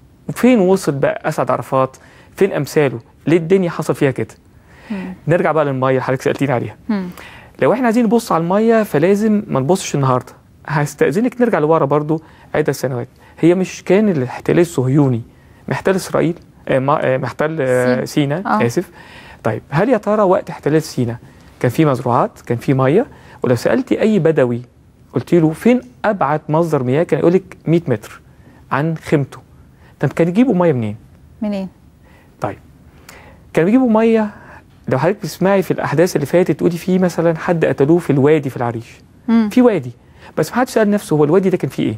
فين وصل بقى اسعد عرفات فين امثاله ليه الدنيا حصل فيها كده مم. نرجع بقى للميه اللي حضرتك سالتيني عليها مم. لو احنا عايزين نبص على الميه فلازم ما نبصش النهارده هستأذنك نرجع لورا برضو عدة سنوات هي مش كان الاحتلال الصهيوني محتل اسرائيل آه ما- آه، محتل آه، سينا. سينا آه. اسف طيب هل يا ترى وقت احتلال سينا كان في مزروعات كان في ميه ولو سالتي اي بدوي قلت له فين ابعد مصدر مياه كان يقول لك 100 متر عن خيمته طب كان يجيبوا ميه منين منين طيب كانوا بيجيبوا ميه لو حضرتك بتسمعي في الاحداث اللي فاتت تقولي في مثلا حد قتلوه في الوادي في العريش مم. في وادي بس ما حدش سال نفسه هو الوادي ده كان فيه ايه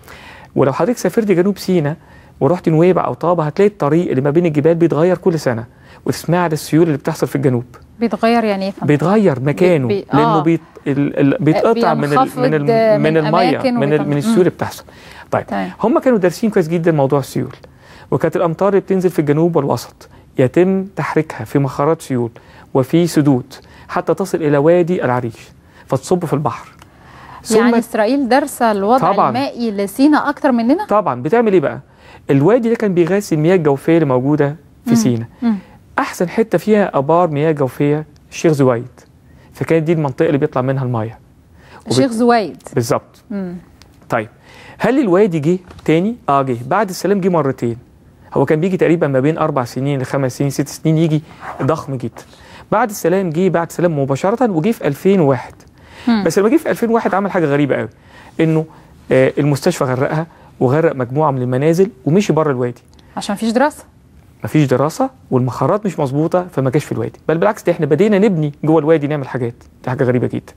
ولو حضرتك سافرت جنوب سيناء ورحت نويبع او طابه هتلاقي الطريق اللي ما بين الجبال بيتغير كل سنه وتسمع عن السيول اللي بتحصل في الجنوب بيتغير يعني ايه فهمت؟ بيتغير مكانه بي- لانه آه. بيت ال... ال... بيتقطع من ال... بينخفض من ال... من من الميه أماكن من ال... وبيطلع- من السيول اللي بتحصل طيب تمام هم كانوا دارسين كويس جدا موضوع السيول وكانت الامطار اللي بتنزل في الجنوب والوسط يتم تحريكها في مخارات سيول وفي سدود حتى تصل الى وادي العريش فتصب في البحر يعني اسرائيل دارسه الوضع طبعاً. المائي لسينا اكتر مننا طبعا بتعمل ايه بقى الوادي ده كان بيغذي المياه الجوفيه اللي موجوده في مم. سينا مم. احسن حته فيها ابار مياه جوفيه الشيخ زويد فكانت دي المنطقه اللي بيطلع منها المياه الشيخ زويد بالظبط مم. طيب هل الوادي جه تاني؟ اه جه بعد السلام جه مرتين هو كان بيجي تقريبا ما بين اربع سنين لخمس سنين ست سنين يجي ضخم جدا بعد السلام جه بعد السلام مباشره وجه في 2001 مم. بس لما جه في 2001 عمل حاجه غريبه قوي انه آه المستشفى غرقها وغرق مجموعه من المنازل ومشي بره الوادي عشان مفيش دراسه مفيش دراسه والمخارات مش مظبوطه فما جاش في الوادي بل بالعكس ده احنا بدينا نبني جوه الوادي نعمل حاجات دي حاجه غريبه جدا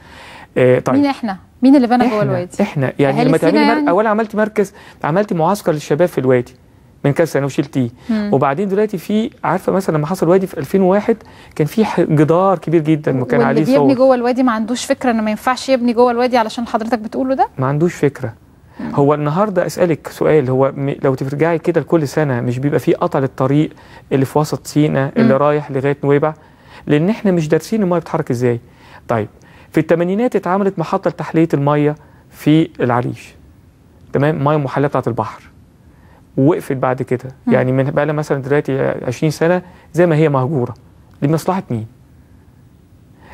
آه طيب مين احنا مين اللي بنى جوه احنا الوادي احنا يعني أهالي لما تعملي سينا مر... يعني؟ اولا عملتي مركز عملتي معسكر للشباب في الوادي من كذا سنه وشلتيه مم. وبعدين دلوقتي في عارفه مثلا لما حصل وادي في 2001 كان في ح- جدار كبير جدا وكان واللي عليه بيبني صور جوه الوادي ما عندوش فكره انه ما ينفعش يبني جوه الوادي علشان اللي حضرتك بتقوله ده ما عندوش فكره هو النهارده اسالك سؤال هو م... لو ترجعي كده لكل سنه مش بيبقى في قطع للطريق اللي في وسط سينا اللي مم. رايح لغايه نويبع لان احنا مش دارسين الميه بتتحرك ازاي طيب في الثمانينات اتعملت محطه لتحليه الميه في العريش تمام ميه محليه بتاعه البحر ووقفت بعد كده مم. يعني من بقى لها مثلا دلوقتي 20 سنه زي ما هي مهجوره لمصلحه مين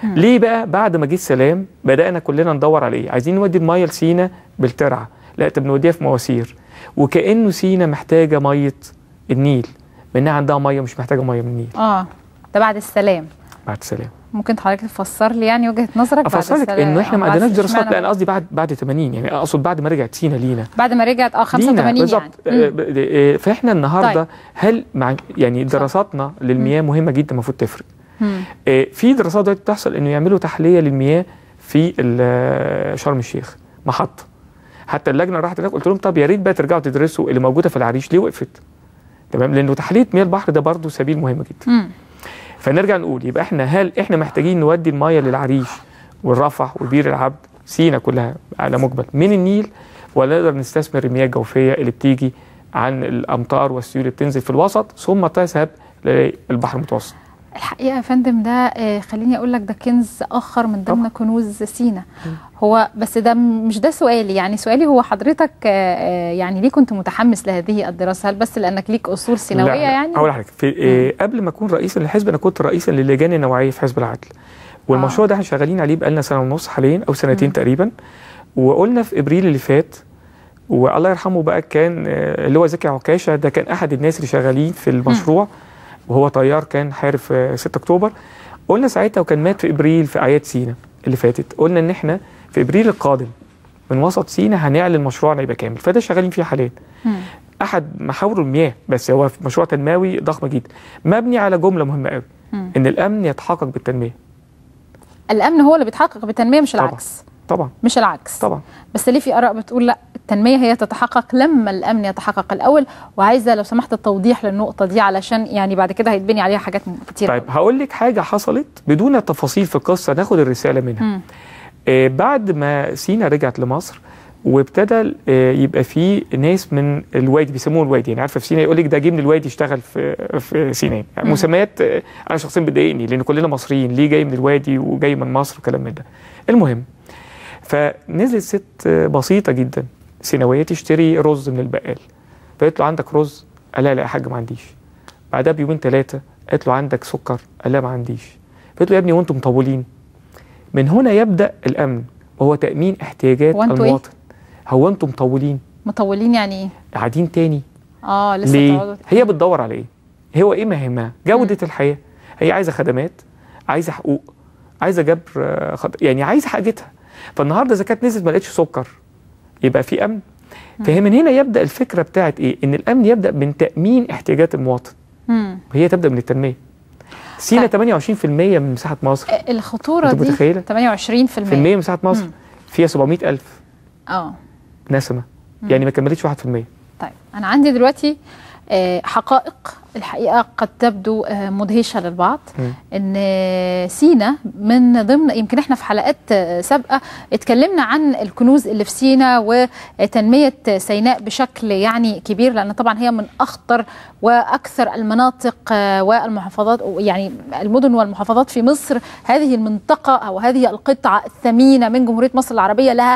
مم. ليه بقى بعد ما جه السلام بدانا كلنا ندور على ايه عايزين نودي الميه لسينا بالترعه لا طب نوديها في مواسير وكانه سينا محتاجه ميه النيل منها عندها ميه مش محتاجه ميه من النيل اه ده بعد السلام بعد السلام ممكن حضرتك تفسر لي يعني وجهه نظرك بعد افسر لك السلام انه احنا ما آه، بعد- عندناش دراسات اشمعنى لا انا قصدي بعد بعد 80 يعني اقصد بعد ما رجعت سينا لينا بعد ما رجعت اه لينا 85 بالظبط يعني آه، مم. ب- آه، فاحنا النهارده طيب. هل مع يعني دراساتنا للمياه مهمه جدا المفروض تفرق مم. آه، في دراسات دلوقتي بتحصل انه يعملوا تحليه للمياه في ال- شرم الشيخ محطه حتى اللجنه راحت هناك قلت لهم طب يا ريت بقى ترجعوا تدرسوا اللي موجوده في العريش ليه وقفت تمام لانه تحليه مياه البحر ده برضه سبيل مهم جدا مم. فنرجع نقول يبقى احنا هل احنا محتاجين نودي الميه للعريش والرفح وبير العبد سينا كلها على مقبل من النيل ولا نقدر نستثمر المياه الجوفيه اللي بتيجي عن الامطار والسيول اللي بتنزل في الوسط ثم تذهب للبحر المتوسط الحقيقه يا فندم ده آه، خليني اقول لك ده كنز اخر من ضمن طبعا. كنوز سينا مم. هو بس ده م- مش ده سؤالي يعني سؤالي هو حضرتك آه، آه، يعني ليه كنت متحمس لهذه الدراسه هل بس لانك ليك اصول سيناويه لا، لا. يعني اول حاجه في إيه قبل ما اكون رئيسا للحزب انا كنت رئيسا للجان النوعيه في حزب العدل والمشروع ده احنا شغالين عليه بقالنا سنه ونص حاليا او سنتين مم. تقريبا وقلنا في ابريل اللي فات والله يرحمه بقى كان آه، اللي هو زكي عكاشه ده كان احد الناس اللي شغالين في المشروع وهو طيار كان حارب في 6 اكتوبر قلنا ساعتها وكان مات في ابريل في اعياد سينا اللي فاتت قلنا ان احنا في ابريل القادم من وسط سينا هنعلن مشروعنا يبقى كامل فده شغالين فيه حاليا مم. احد محاور المياه بس هو في مشروع تنموي ضخم جدا مبني على جمله مهمه قوي مم. ان الامن يتحقق بالتنميه الامن هو اللي بيتحقق بالتنميه مش طبعا. العكس طبعا مش العكس طبعا بس ليه في اراء بتقول لا التنميه هي تتحقق لما الامن يتحقق الاول وعايزه لو سمحت التوضيح للنقطه دي علشان يعني بعد كده هيتبني عليها حاجات كتير طيب هقول لك حاجه حصلت بدون التفاصيل في القصه ناخد الرساله منها مم. آه بعد ما سينا رجعت لمصر وابتدى آه، يبقى في ناس من الوادي بيسموه الوادي يعني عارفه في سينا يقول لك ده جه من الوادي اشتغل في في سينا يعني مم. مسميات آه، انا شخصيا بتضايقني لان كلنا مصريين ليه جاي من الوادي وجاي من مصر وكلام من ده المهم فنزلت ست آه، بسيطه جدا سيناويه تشتري رز من البقال فقالت له عندك رز قال لها لا يا حاج ما عنديش بعدها بيومين ثلاثه قالت له عندك سكر قال لها ما عنديش فقالت له يا ابني وانتم مطولين من هنا يبدا الامن وهو تامين احتياجات هو انتوا إيه؟ المواطن هو انتم مطولين مطولين يعني ايه قاعدين تاني اه لسه ليه تقعدوا- هي بتدور على ايه هو ايه مهمها جوده الحياه هي عايزه خدمات عايزه حقوق عايزه جبر آه، خد... يعني عايزه حاجتها فالنهارده اذا كانت نزلت ما لقيتش سكر يبقى في امن فهي من هنا يبدا الفكره بتاعت ايه ان الامن يبدا من تامين احتياجات المواطن مم. وهي تبدا من التنميه سينا 28% من مساحه مصر آه، الخطوره انت دي متخيله 28% في المية من مساحه مصر مم. فيها 700000 اه نسمه مم. يعني ما كملتش 1% طيب انا عندي دلوقتي آه، حقائق الحقيقه قد تبدو آه، مدهشه للبعض مم. ان سينا من ضمن يمكن احنا في حلقات آه، سابقه اتكلمنا عن الكنوز اللي في سينا وتنميه سيناء بشكل يعني كبير لان طبعا هي من اخطر واكثر المناطق آه، والمحافظات يعني المدن والمحافظات في مصر هذه المنطقه او هذه القطعه الثمينه من جمهوريه مصر العربيه لها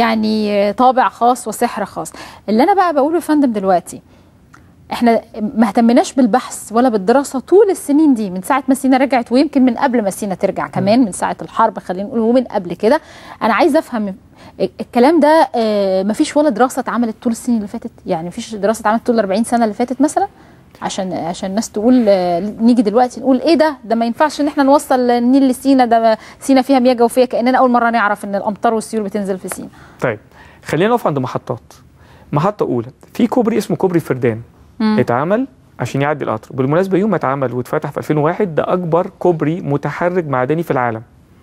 يعني طابع خاص وسحر خاص اللي انا بقى بقوله يا فندم دلوقتي احنا ما اهتمناش بالبحث ولا بالدراسه طول السنين دي من ساعه ما سينا رجعت ويمكن من قبل ما سينا ترجع كمان من ساعه الحرب خلينا نقول ومن قبل كده انا عايزه افهم الكلام ده ما فيش ولا دراسه اتعملت طول السنين اللي فاتت يعني ما فيش دراسه اتعملت طول ال 40 سنه اللي فاتت مثلا عشان عشان الناس تقول آه، نيجي دلوقتي نقول ايه ده ده ما ينفعش ان احنا نوصل النيل لسينا ده سينا فيها مياه جوفيه كاننا اول مره نعرف ان الامطار والسيول بتنزل في سينا طيب خلينا نقف عند محطات محطه اولى في كوبري اسمه كوبري فردان مم. اتعمل عشان يعدي القطر بالمناسبه يوم ما اتعمل واتفتح في 2001 ده اكبر كوبري متحرك معدني في العالم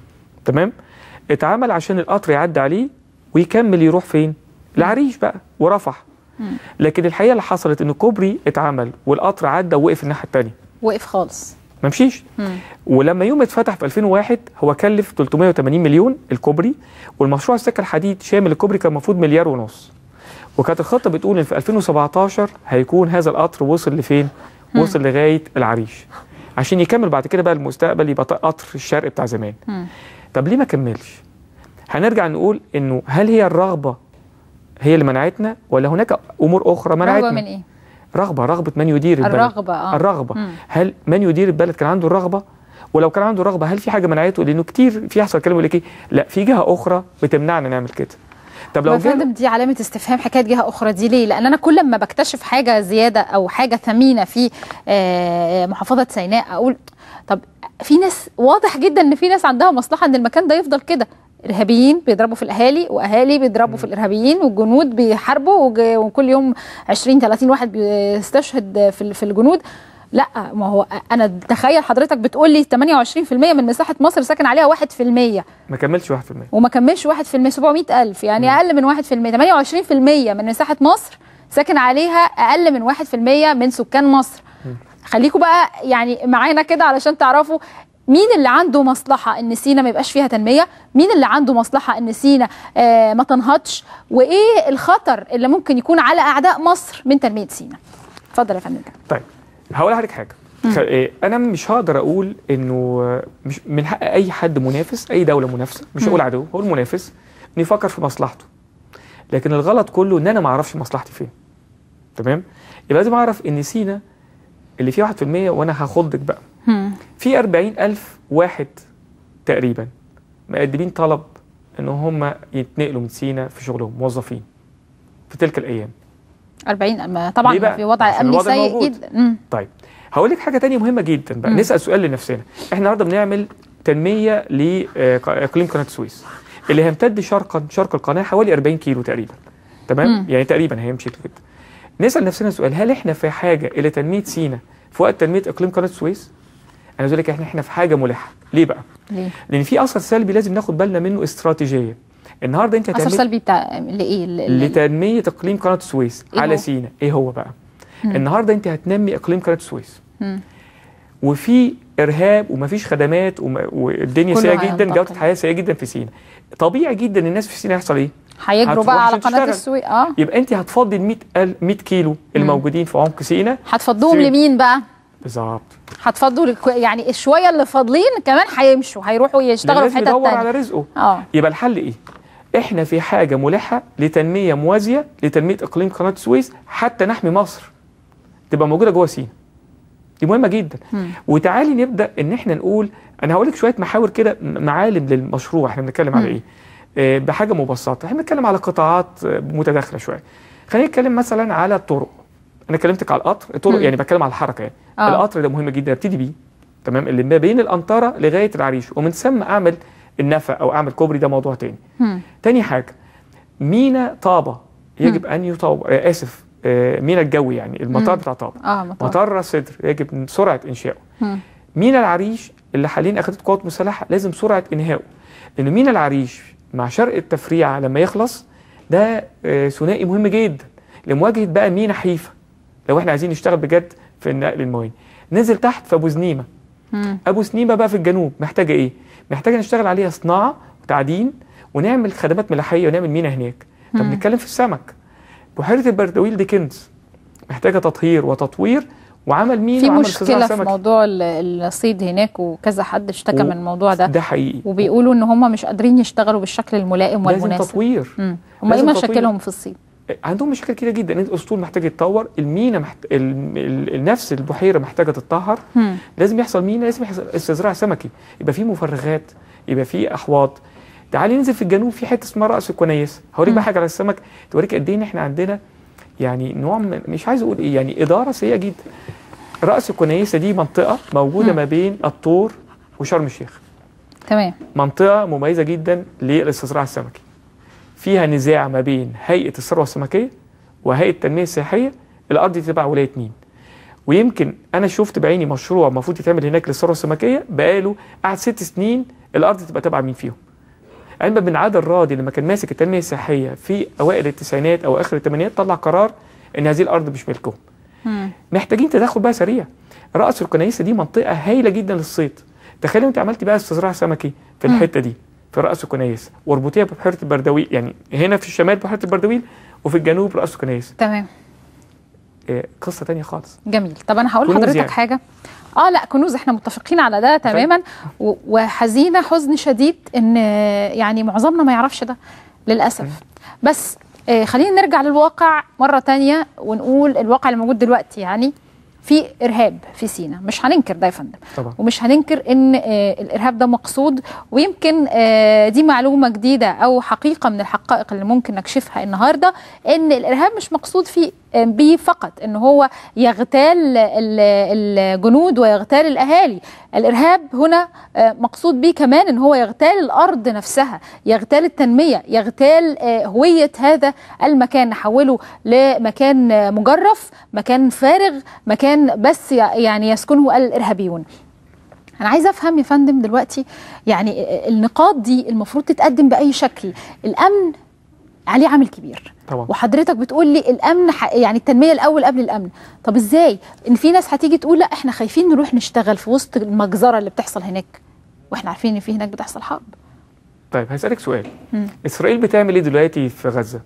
تمام اتعمل عشان القطر يعدي عليه ويكمل يروح فين العريش بقى ورفح مم. لكن الحقيقه اللي حصلت ان الكوبري اتعمل والقطر عدى ووقف الناحيه الثانيه وقف خالص ما مشيش مم. ولما يوم اتفتح في 2001 هو كلف 380 مليون الكوبري والمشروع السكه الحديد شامل الكوبري كان المفروض مليار ونص وكانت الخطه بتقول ان في 2017 هيكون هذا القطر وصل لفين؟ مم. وصل لغايه العريش عشان يكمل بعد كده بقى المستقبل يبقى قطر الشرق بتاع زمان مم. طب ليه ما كملش؟ هنرجع نقول انه هل هي الرغبه هي اللي منعتنا ولا هناك امور اخرى رغبه منعتنا؟ من ايه؟ رغبه رغبه من يدير البلد الرغبه اه الرغبه مم. هل من يدير البلد كان عنده الرغبه ولو كان عنده رغبه هل في حاجه منعته لانه كتير في يحصل كلام يقول لك ايه لا في جهه اخرى بتمنعنا نعمل كده طب لو لو جه فندم دي علامه استفهام حكايه جهه اخرى دي ليه لان انا كل ما بكتشف حاجه زياده او حاجه ثمينه في آه، محافظه سيناء اقول طب في ناس واضح جدا ان في ناس عندها مصلحه ان المكان ده يفضل كده ارهابيين بيضربوا في الاهالي واهالي بيضربوا في الارهابيين والجنود بيحاربوا وج- وكل يوم 20 30 واحد بيستشهد في ال- في الجنود لا ما هو انا تخيل حضرتك بتقول لي 28% من مساحه مصر ساكن عليها 1% ما كملش 1% وما كملش 1% 700 ألف يعني مم. أقل من 1% 28% من مساحة مصر ساكن عليها أقل من 1% من سكان مصر مم. خليكوا بقى يعني معانا كده علشان تعرفوا مين اللي عنده مصلحة إن سينا ما يبقاش فيها تنمية مين اللي عنده مصلحة إن سينا آه ما تنهضش وإيه الخطر اللي ممكن يكون على أعداء مصر من تنمية سينا اتفضل يا فندم طيب هقول لحضرتك حاجه مم. خ- إيه، انا مش هقدر اقول انه آه، مش من حق اي حد منافس اي دوله منافسه مش مم. هقول عدو هقول منافس انه يفكر في مصلحته لكن الغلط كله ان انا ما اعرفش مصلحتي فين تمام يبقى لازم اعرف ان سينا اللي فيه 1% وانا هاخدك بقى مم. في 40 ألف واحد تقريبا مقدمين طلب ان هم يتنقلوا من سينا في شغلهم موظفين في تلك الايام 40 أما طبعا ليه بقى؟ في وضع عشان أمني الوضع سيء موجود. جدا مم. طيب هقول لك حاجه تانية مهمه جدا بقى مم. نسال سؤال لنفسنا احنا النهارده بنعمل تنميه لاقليم قناه السويس اللي هيمتد شرقا شرق القناه حوالي 40 كيلو تقريبا تمام مم. يعني تقريبا هيمشي كده نسال نفسنا سؤال هل احنا في حاجه الى تنميه سينا في وقت تنميه اقليم قناه السويس انا بقول لك احنا احنا في حاجه ملحه ليه بقى ليه؟ لان في اثر سلبي لازم ناخد بالنا منه استراتيجيه النهارده انت أثر هتعمل سلبي بتاع لإيه؟ ل- ل- لتنميه اقليم قناه السويس إيه على هو؟ سينا ايه هو بقى مم. النهارده انت هتنمي اقليم قناه السويس مم. وفي ارهاب ومفيش خدمات وم- والدنيا كله سيئه جدا هينتقل. جوده الحياه سيئه جدا في سينا طبيعي جدا الناس في سينا يحصل ايه هيجروا هتروح بقى على عشان قناه تشتغل. السويس اه يبقى انت هتفضي ال 100 ال 100 كيلو الموجودين في عمق سينا هتفضوهم سيب. لمين بقى؟ بالظبط هتفضوا لك- يعني الشويه اللي فاضلين كمان هيمشوا هيروحوا يشتغلوا في لازم حته يدور على تانية رزقه اه يبقى الحل ايه احنا في حاجه ملحه لتنميه موازيه لتنميه اقليم قناه السويس حتى نحمي مصر تبقى موجوده جوه سينا دي مهمه جدا مم. وتعالي نبدا ان احنا نقول انا هقول لك شويه محاور كده م- معالم للمشروع احنا بنتكلم على مم. ايه آه، بحاجه مبسطه احنا بنتكلم على قطاعات آه، متداخله شويه خلينا نتكلم مثلا على الطرق انا كلمتك على القطر الطرق مم. يعني بتكلم على الحركه يعني اه القطر ده مهم جدا ابتدي بيه تمام اللي ما بين الانطره لغايه العريش ومن ثم اعمل النفق او اعمل كوبري ده موضوع تاني مم. تاني حاجه مينا طابه يجب ان يطور آه، اسف آه، مينا الجوي يعني المطار مم. بتاع طابه اه مطار مطار راس سدر يجب سرعه انشائه مم. مينا العريش اللي حاليا اخذت قوات مسلحه لازم سرعه انهائه لان مينا العريش مع شرق التفريعه لما يخلص ده آه، ثنائي مهم جدا لمواجهه بقى مينا حيفا لو احنا عايزين نشتغل بجد في النقل المواني نزل تحت في ابو زنيمه مم. ابو سنيمه بقى في الجنوب محتاجه ايه محتاجه نشتغل عليها صناعه وتعدين ونعمل خدمات ملاحيه ونعمل مينا هناك طب مم. نتكلم في السمك بحيره البردويل دي كنز محتاجه تطهير وتطوير وعمل مينا في وعمل استزراع مشكله في سمكي موضوع ال- الصيد هناك وكذا حد اشتكى و- من الموضوع ده ده حقيقي وبيقولوا ان هم مش قادرين يشتغلوا بالشكل الملائم لازم والمناسب تطوير مم. هم ايه لازم تطوير. مشاكلهم في الصيد؟ عندهم مشاكل كتيره جدا الاسطول محتاج يتطور المينا محت... ال... ال... ال- نفس البحيره محتاجه تتطهر مم. لازم يحصل مينا لازم يحصل استزراع سمكي يبقى في مفرغات يبقى في احواض تعالي ننزل في الجنوب في حته اسمها راس الكنيس هوريك مم. بقى حاجه على السمك توريك قد ايه ان احنا عندنا يعني نوع من مش عايز اقول ايه يعني اداره سيئه جدا راس الكنيسه دي منطقه موجوده مم. ما بين الطور وشرم الشيخ تمام منطقه مميزه جدا للاستزراع السمكي فيها نزاع ما بين هيئه الثروه السمكيه وهيئه التنميه السياحيه الارض دي تبع ولايه مين ويمكن انا شفت بعيني مشروع المفروض يتعمل هناك للثروه السمكيه بقاله قعد ست سنين الارض تبقى تبع مين فيهم علما بن عادل الراضي لما كان ماسك التنميه السياحيه في اوائل التسعينات او اخر الثمانينات طلع قرار ان هذه الارض مش ملكهم مم. محتاجين تدخل بقى سريع راس الكنيسه دي منطقه هايله جدا للصيد تخيل انت عملت بقى استزراع سمكي في مم. الحته دي في راس الكنيسه واربطيها ببحيره البردويل يعني هنا في الشمال بحيره البردويل وفي الجنوب راس الكنيسه تمام إيه، قصه تانية خالص جميل طب انا هقول كنوز لحضرتك يعني. حاجه اه لا كنوز احنا متفقين على ده تماما و- وحزينه حزن شديد ان يعني معظمنا ما يعرفش ده للاسف بس آه خلينا نرجع للواقع مره تانية ونقول الواقع اللي موجود دلوقتي يعني في ارهاب في سينا مش هننكر ده يا فندم طبعا ومش هننكر ان آه، الارهاب ده مقصود ويمكن آه، دي معلومه جديده او حقيقه من الحقائق اللي ممكن نكشفها النهارده ان الارهاب مش مقصود فيه آه، بيه فقط ان هو يغتال ال- الجنود ويغتال الاهالي الارهاب هنا آه، مقصود بيه كمان ان هو يغتال الارض نفسها يغتال التنميه يغتال آه، هويه هذا المكان نحوله لمكان آه، مجرف مكان فارغ مكان بس ي- يعني يسكنه الارهابيون انا عايزه افهم يا فندم دلوقتي يعني النقاط دي المفروض تتقدم باي شكل الامن عليه عامل كبير طبعا وحضرتك بتقول لي الامن ح- يعني التنميه الاول قبل الامن طب ازاي ان في ناس هتيجي تقول لا احنا خايفين نروح نشتغل في وسط المجزره اللي بتحصل هناك واحنا عارفين ان في هناك بتحصل حرب طيب هسألك سؤال مم. إسرائيل بتعمل إيه دلوقتي في غزة؟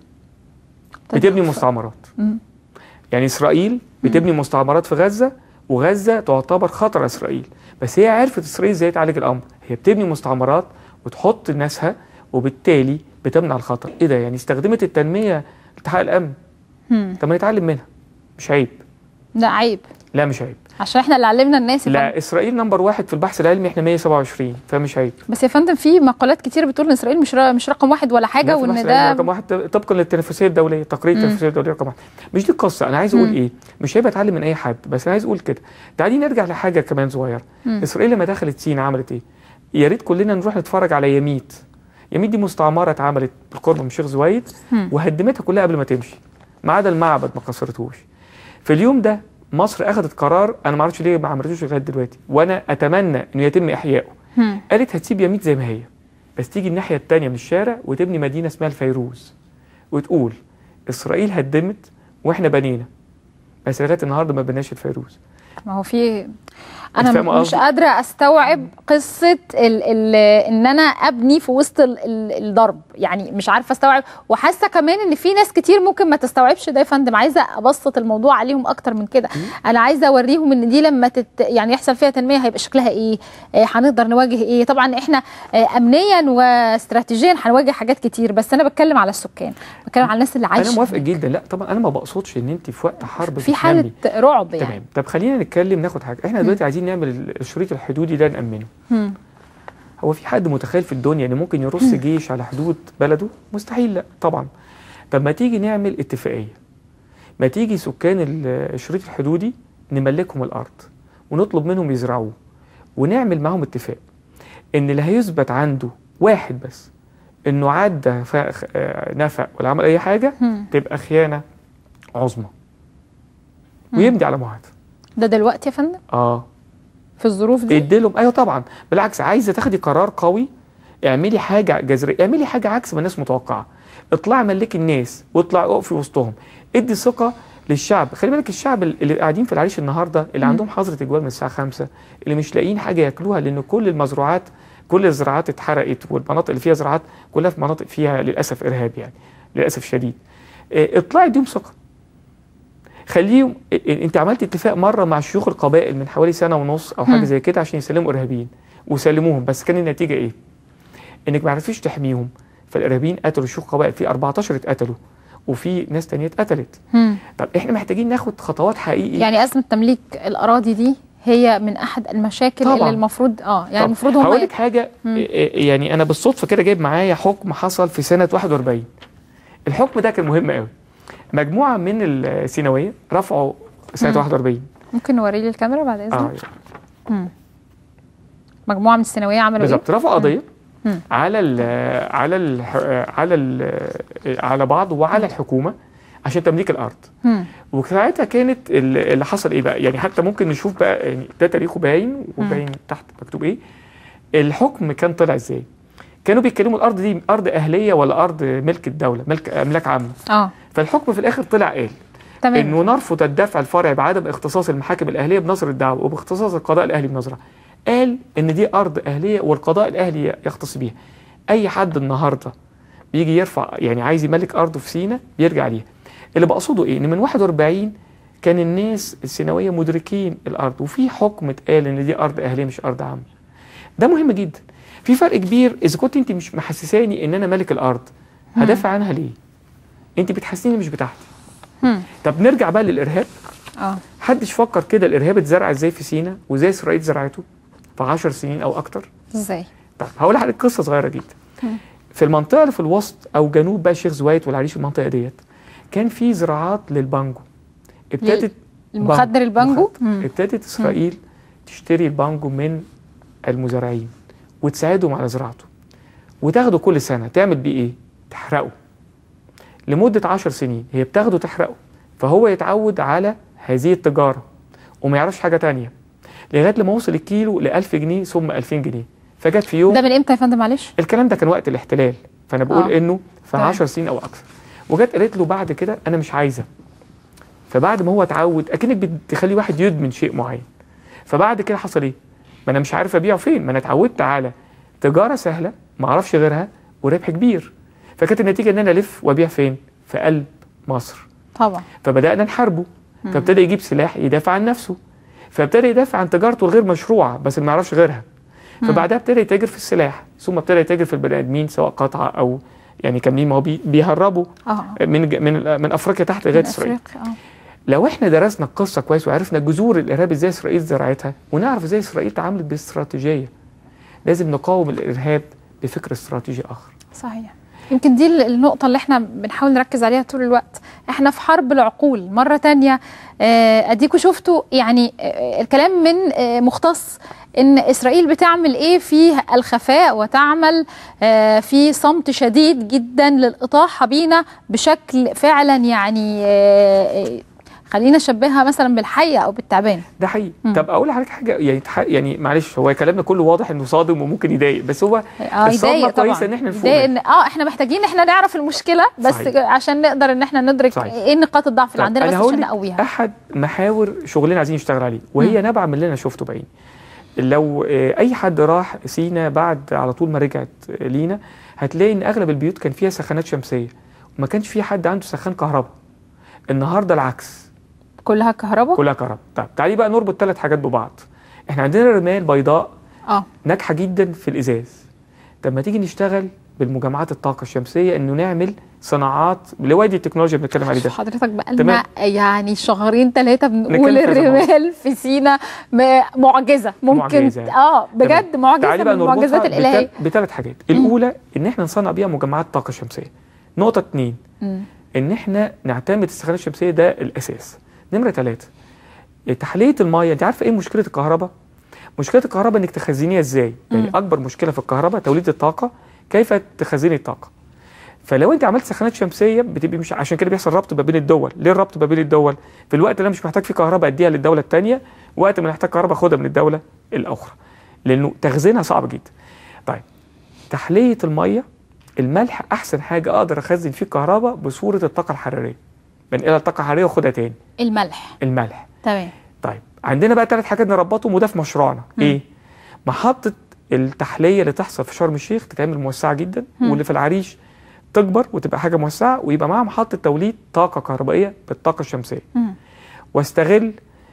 بتبني مستعمرات مم. يعني إسرائيل بتبني مستعمرات في غزة وغزة تعتبر خطر على إسرائيل بس هي عرفت إسرائيل إزاي تعالج الأمر هي بتبني مستعمرات وتحط ناسها وبالتالي بتمنع الخطر إيه ده يعني استخدمت التنمية لتحقق الأمن مم. طب ما نتعلم منها مش عيب لا عيب لا مش عيب عشان احنا اللي علمنا الناس يا فندم. لا إسرائيل نمبر واحد في البحث العلمي إحنا 127 فمش عيب بس يا فندم في مقالات كتير بتقول ان اسرائيل مش را- مش رقم واحد ولا حاجه لا، في وان البحث العلمي ده رقم واحد طبقا للتنافسيه الدوليه تقرير مم. التنافسيه الدوليه رقم واحد مش دي القصه انا عايز اقول مم. ايه مش هيبقى اتعلم من اي حد بس انا عايز اقول كده تعالي نرجع لحاجه كمان صغيره مم. اسرائيل لما دخلت سينا عملت ايه يا ريت كلنا نروح نتفرج على يميت يميت دي مستعمره اتعملت بالقرب من شيخ زويد مم. وهدمتها كلها قبل ما تمشي ما عدا المعبد ما كسرتهوش في اليوم ده مصر اخذت قرار انا ما اعرفش ليه ما عملتوش لغايه دلوقتي وانا اتمنى انه يتم احيائه مم. قالت هتسيب يميت زي ما هي بس تيجي الناحيه الثانيه من الشارع وتبني مدينه اسمها الفيروز وتقول اسرائيل هدمت واحنا بنينا بس لغايه النهارده ما بناش الفيروز ما هو في فاهمة انا مش قصدي؟ قادره استوعب قصه ال ال ان انا ابني في وسط ال ال الضرب يعني مش عارفه استوعب وحاسه كمان ان في ناس كتير ممكن ما تستوعبش ده يا فندم عايزه ابسط الموضوع عليهم اكتر من كده انا عايزه اوريهم ان دي لما تت يعني يحصل فيها تنميه هيبقى شكلها ايه آه، هنقدر نواجه ايه طبعا احنا آه، امنيا واستراتيجيا هنواجه حاجات كتير بس انا بتكلم على السكان بتكلم على الناس اللي عايشه انا موافق هناك. جدا لا طبعا انا ما بقصدش ان انت في وقت حرب في حاله بتنامي. رعب يعني تمام طب خلينا نتكلم ناخد حاجه احنا دلوقتي عايزين نعمل الشريط الحدودي ده نامنه مم. هو في حد متخيل في الدنيا ان ممكن يرص جيش على حدود بلده مستحيل لا طبعا طب ما تيجي نعمل اتفاقيه ما تيجي سكان ال- الشريط الحدودي نملكهم الارض ونطلب منهم يزرعوه ونعمل معاهم اتفاق ان اللي هيثبت عنده واحد بس انه عدى ف- آه، نفق ولا عمل اي حاجه مم. تبقى خيانه عظمى مم. ويمضي على معاهده ده دلوقتي يا فندم اه في الظروف دي ادي لهم ايوه طبعا بالعكس عايزه تاخدي قرار قوي اعملي حاجه جذريه اعملي حاجه عكس ما الناس متوقعه اطلعي ملكي الناس واطلعي اقفي وسطهم ادي ثقه للشعب خلي بالك الشعب اللي قاعدين في العريش النهارده اللي مم. عندهم حظر تجوال من الساعه 5 اللي مش لاقيين حاجه ياكلوها لان كل المزروعات كل الزراعات اتحرقت والمناطق اللي فيها زراعات كلها في مناطق فيها للاسف ارهاب يعني للاسف الشديد اه، اطلعي اديهم ثقه خليهم اه، اه، انت عملت اتفاق مره مع شيوخ القبائل من حوالي سنه ونص او حاجه مم. زي كده عشان يسلموا ارهابيين وسلموهم بس كان النتيجه ايه؟ انك ما عرفتيش تحميهم فالارهابيين قتلوا شيوخ قبائل في 14 اتقتلوا وفي ناس تانية اتقتلت مم. طب احنا محتاجين ناخد خطوات حقيقيه يعني أزمة تمليك الأراضي دي هي من أحد المشاكل طبعاً. اللي المفروض اه يعني طب المفروض هم هقول لك حاجه مم. إيه- إيه، يعني انا بالصدفه كده جايب معايا حكم حصل في سنه 41 الحكم ده كان مهم قوي مجموعه من السيناويه رفعوا سنه مم. 41 ممكن نوري لي الكاميرا بعد إذنك اه مم. مجموعة من الثانوية عملوا إيه؟ بالظبط رفعوا قضيه مم. على ال على ال على ال على بعض وعلى الحكومه عشان تمليك الارض مم. وساعتها كانت ال- اللي حصل ايه بقى يعني حتى ممكن نشوف بقى يعني ده تاريخه باين وباين تحت مكتوب ايه الحكم كان طلع ازاي كانوا بيتكلموا الارض دي ارض اهليه ولا ارض ملك الدوله ملك املاك عامه اه فالحكم في الاخر طلع قال تمام انه نرفض الدفع الفرعي بعدم اختصاص المحاكم الاهليه بنظر الدعوه وباختصاص القضاء الاهلي بنظرها قال ان دي ارض اهليه والقضاء الاهلي يختص بيها اي حد النهارده بيجي يرفع يعني عايز يملك ارضه في سينا بيرجع ليها اللي بقصده ايه ان من 41 كان الناس السيناويه مدركين الارض وفي حكم اتقال ان دي ارض اهليه مش ارض عامه ده مهم جدا في فرق كبير اذا كنت انت مش محسساني ان انا ملك الارض هدافع عنها ليه انت بتحسسيني مش بتاعتي مم. طب نرجع بقى للارهاب اه محدش فكر كده الارهاب اتزرع ازاي في سينا وازاي اسرائيل زرعته في 10 سنين او اكتر ازاي طيب هقول لحضرتك قصه صغيره جدا مم. في المنطقه اللي في الوسط او جنوب بقى الشيخ زويد والعريش المنطقه ديت كان في زراعات للبانجو ابتدت المخدر البانجو مخدر. مم. ابتدت اسرائيل تشتري البانجو من المزارعين وتساعدهم على زراعته وتاخده كل سنه تعمل بيه ايه؟ تحرقه لمده عشر سنين هي بتاخده تحرقه فهو يتعود على هذه التجاره وما يعرفش حاجه تانية لغايه لما وصل الكيلو ل 1000 جنيه ثم 2000 جنيه فجت في يوم ده من امتى يا فندم معلش الكلام ده كان وقت الاحتلال فانا بقول آه. انه في تمام. 10 سنين او اكثر وجت قالت له بعد كده انا مش عايزه فبعد ما هو اتعود اكنك بتخلي واحد يدمن شيء معين فبعد كده حصل ايه ما انا مش عارف ابيعه فين ما انا اتعودت على تجاره سهله ما اعرفش غيرها وربح كبير فكانت النتيجه ان انا الف وابيع فين في قلب مصر طبعا فبدانا نحاربه مم. فابتدى يجيب سلاح يدافع عن نفسه فابتدى يدافع عن تجارته الغير مشروعه بس اللي ما يعرفش غيرها مم. فبعدها ابتدى يتاجر في السلاح ثم ابتدى يتاجر في البني ادمين سواء قطعه او يعني كاملين ما هو بي- بيهربوا اه من ج- من من افريقيا تحت لغايه من اسرائيل أفريقيا، آه. لو احنا درسنا القصه كويس وعرفنا جذور الارهاب ازاي اسرائيل زرعتها ونعرف ازاي اسرائيل تعاملت باستراتيجيه لازم نقاوم الارهاب بفكر استراتيجي اخر صحيح يمكن دي ال- النقطة اللي احنا بنحاول نركز عليها طول الوقت احنا في حرب العقول مرة تانية آه، اديكوا شفتوا يعني آه، الكلام من آه، مختص ان اسرائيل بتعمل ايه في الخفاء وتعمل آه، في صمت شديد جدا للاطاحة بينا بشكل فعلا يعني آه، آه، خلينا نشبهها مثلا بالحية او بالتعبان ده حقيقي مم. طب اقول لحضرتك حاجه يعني تح- يعني معلش هو كلامنا كله واضح انه صادم وممكن يضايق بس هو اه الصدمة يضايق طبعا كويسة إن إحنا نفوق يضايق منها. إن- اه احنا محتاجين ان احنا نعرف المشكله بس صحيح. عشان نقدر ان احنا ندرك صحيح. ايه نقاط الضعف اللي طيب، عندنا أنا بس هقول عشان لك نقويها احد محاور شغلنا عايزين نشتغل عليه وهي نابعه من اللي انا شفته بعيني لو آه، اي حد راح سينا بعد على طول ما رجعت آه، لينا هتلاقي ان اغلب البيوت كان فيها سخانات شمسيه وما كانش في حد عنده سخان كهرباء النهارده العكس كلها كهرباء كلها كهرباء طيب تعالي بقى نربط ثلاث حاجات ببعض احنا عندنا الرمال البيضاء اه ناجحه جدا في الازاز طب ما تيجي نشتغل بالمجمعات الطاقه الشمسيه انه نعمل صناعات لوادي التكنولوجيا اللي بنتكلم عليه ده حضرتك بقى لنا تمام. يعني شهرين ثلاثه بنقول نتكلم في هذا الموضوع. الرمال في سينا م- معجزه ممكن معجزة. اه بجد معجزه تعالي من بقى المعجزات نربطها الالهيه بتل- بثلاث حاجات الاولى ان احنا نصنع بيها مجمعات طاقه شمسيه نقطه اتنين مم. ان احنا نعتمد السخانات الشمسيه ده الاساس نمره ثلاثه تحليه الميه انت عارفه ايه مشكله الكهرباء مشكله الكهرباء انك تخزنيها ازاي يعني مم. اكبر مشكله في الكهرباء توليد الطاقه كيف تخزني الطاقه فلو انت عملت سخانات شمسيه بتبقى مش عشان كده بيحصل ربط ما بين الدول ليه الربط ما بين الدول في الوقت اللي انا مش محتاج فيه كهرباء اديها للدوله الثانيه وقت ما نحتاج كهرباء خدها من الدوله الاخرى لانه تخزينها صعب جدا طيب تحليه الميه الملح احسن حاجه اقدر اخزن فيه الكهرباء بصوره الطاقه الحراريه بنقلها الطاقه الحراريه واخدها تاني الملح الملح تمام طيب عندنا بقى ثلاث حاجات نربطهم وده في مشروعنا مم. ايه محطه التحليه اللي تحصل في شرم الشيخ تتعمل موسعه جدا مم. واللي في العريش تكبر وتبقى حاجه موسعه ويبقى معاها محطه توليد طاقه كهربائيه بالطاقه الشمسيه مم. واستغل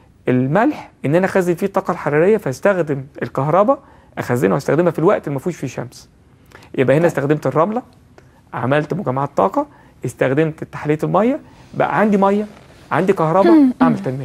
الملح ان انا اخزن فيه الطاقه الحراريه فاستخدم الكهرباء اخزنها واستخدمها في الوقت اللي ما فيهوش فيه شمس يبقى هنا طيب. استخدمت الرمله عملت مجمعات طاقه استخدمت تحليه الميه بقى عندي ميه عندي كهرباء اعمل تنميه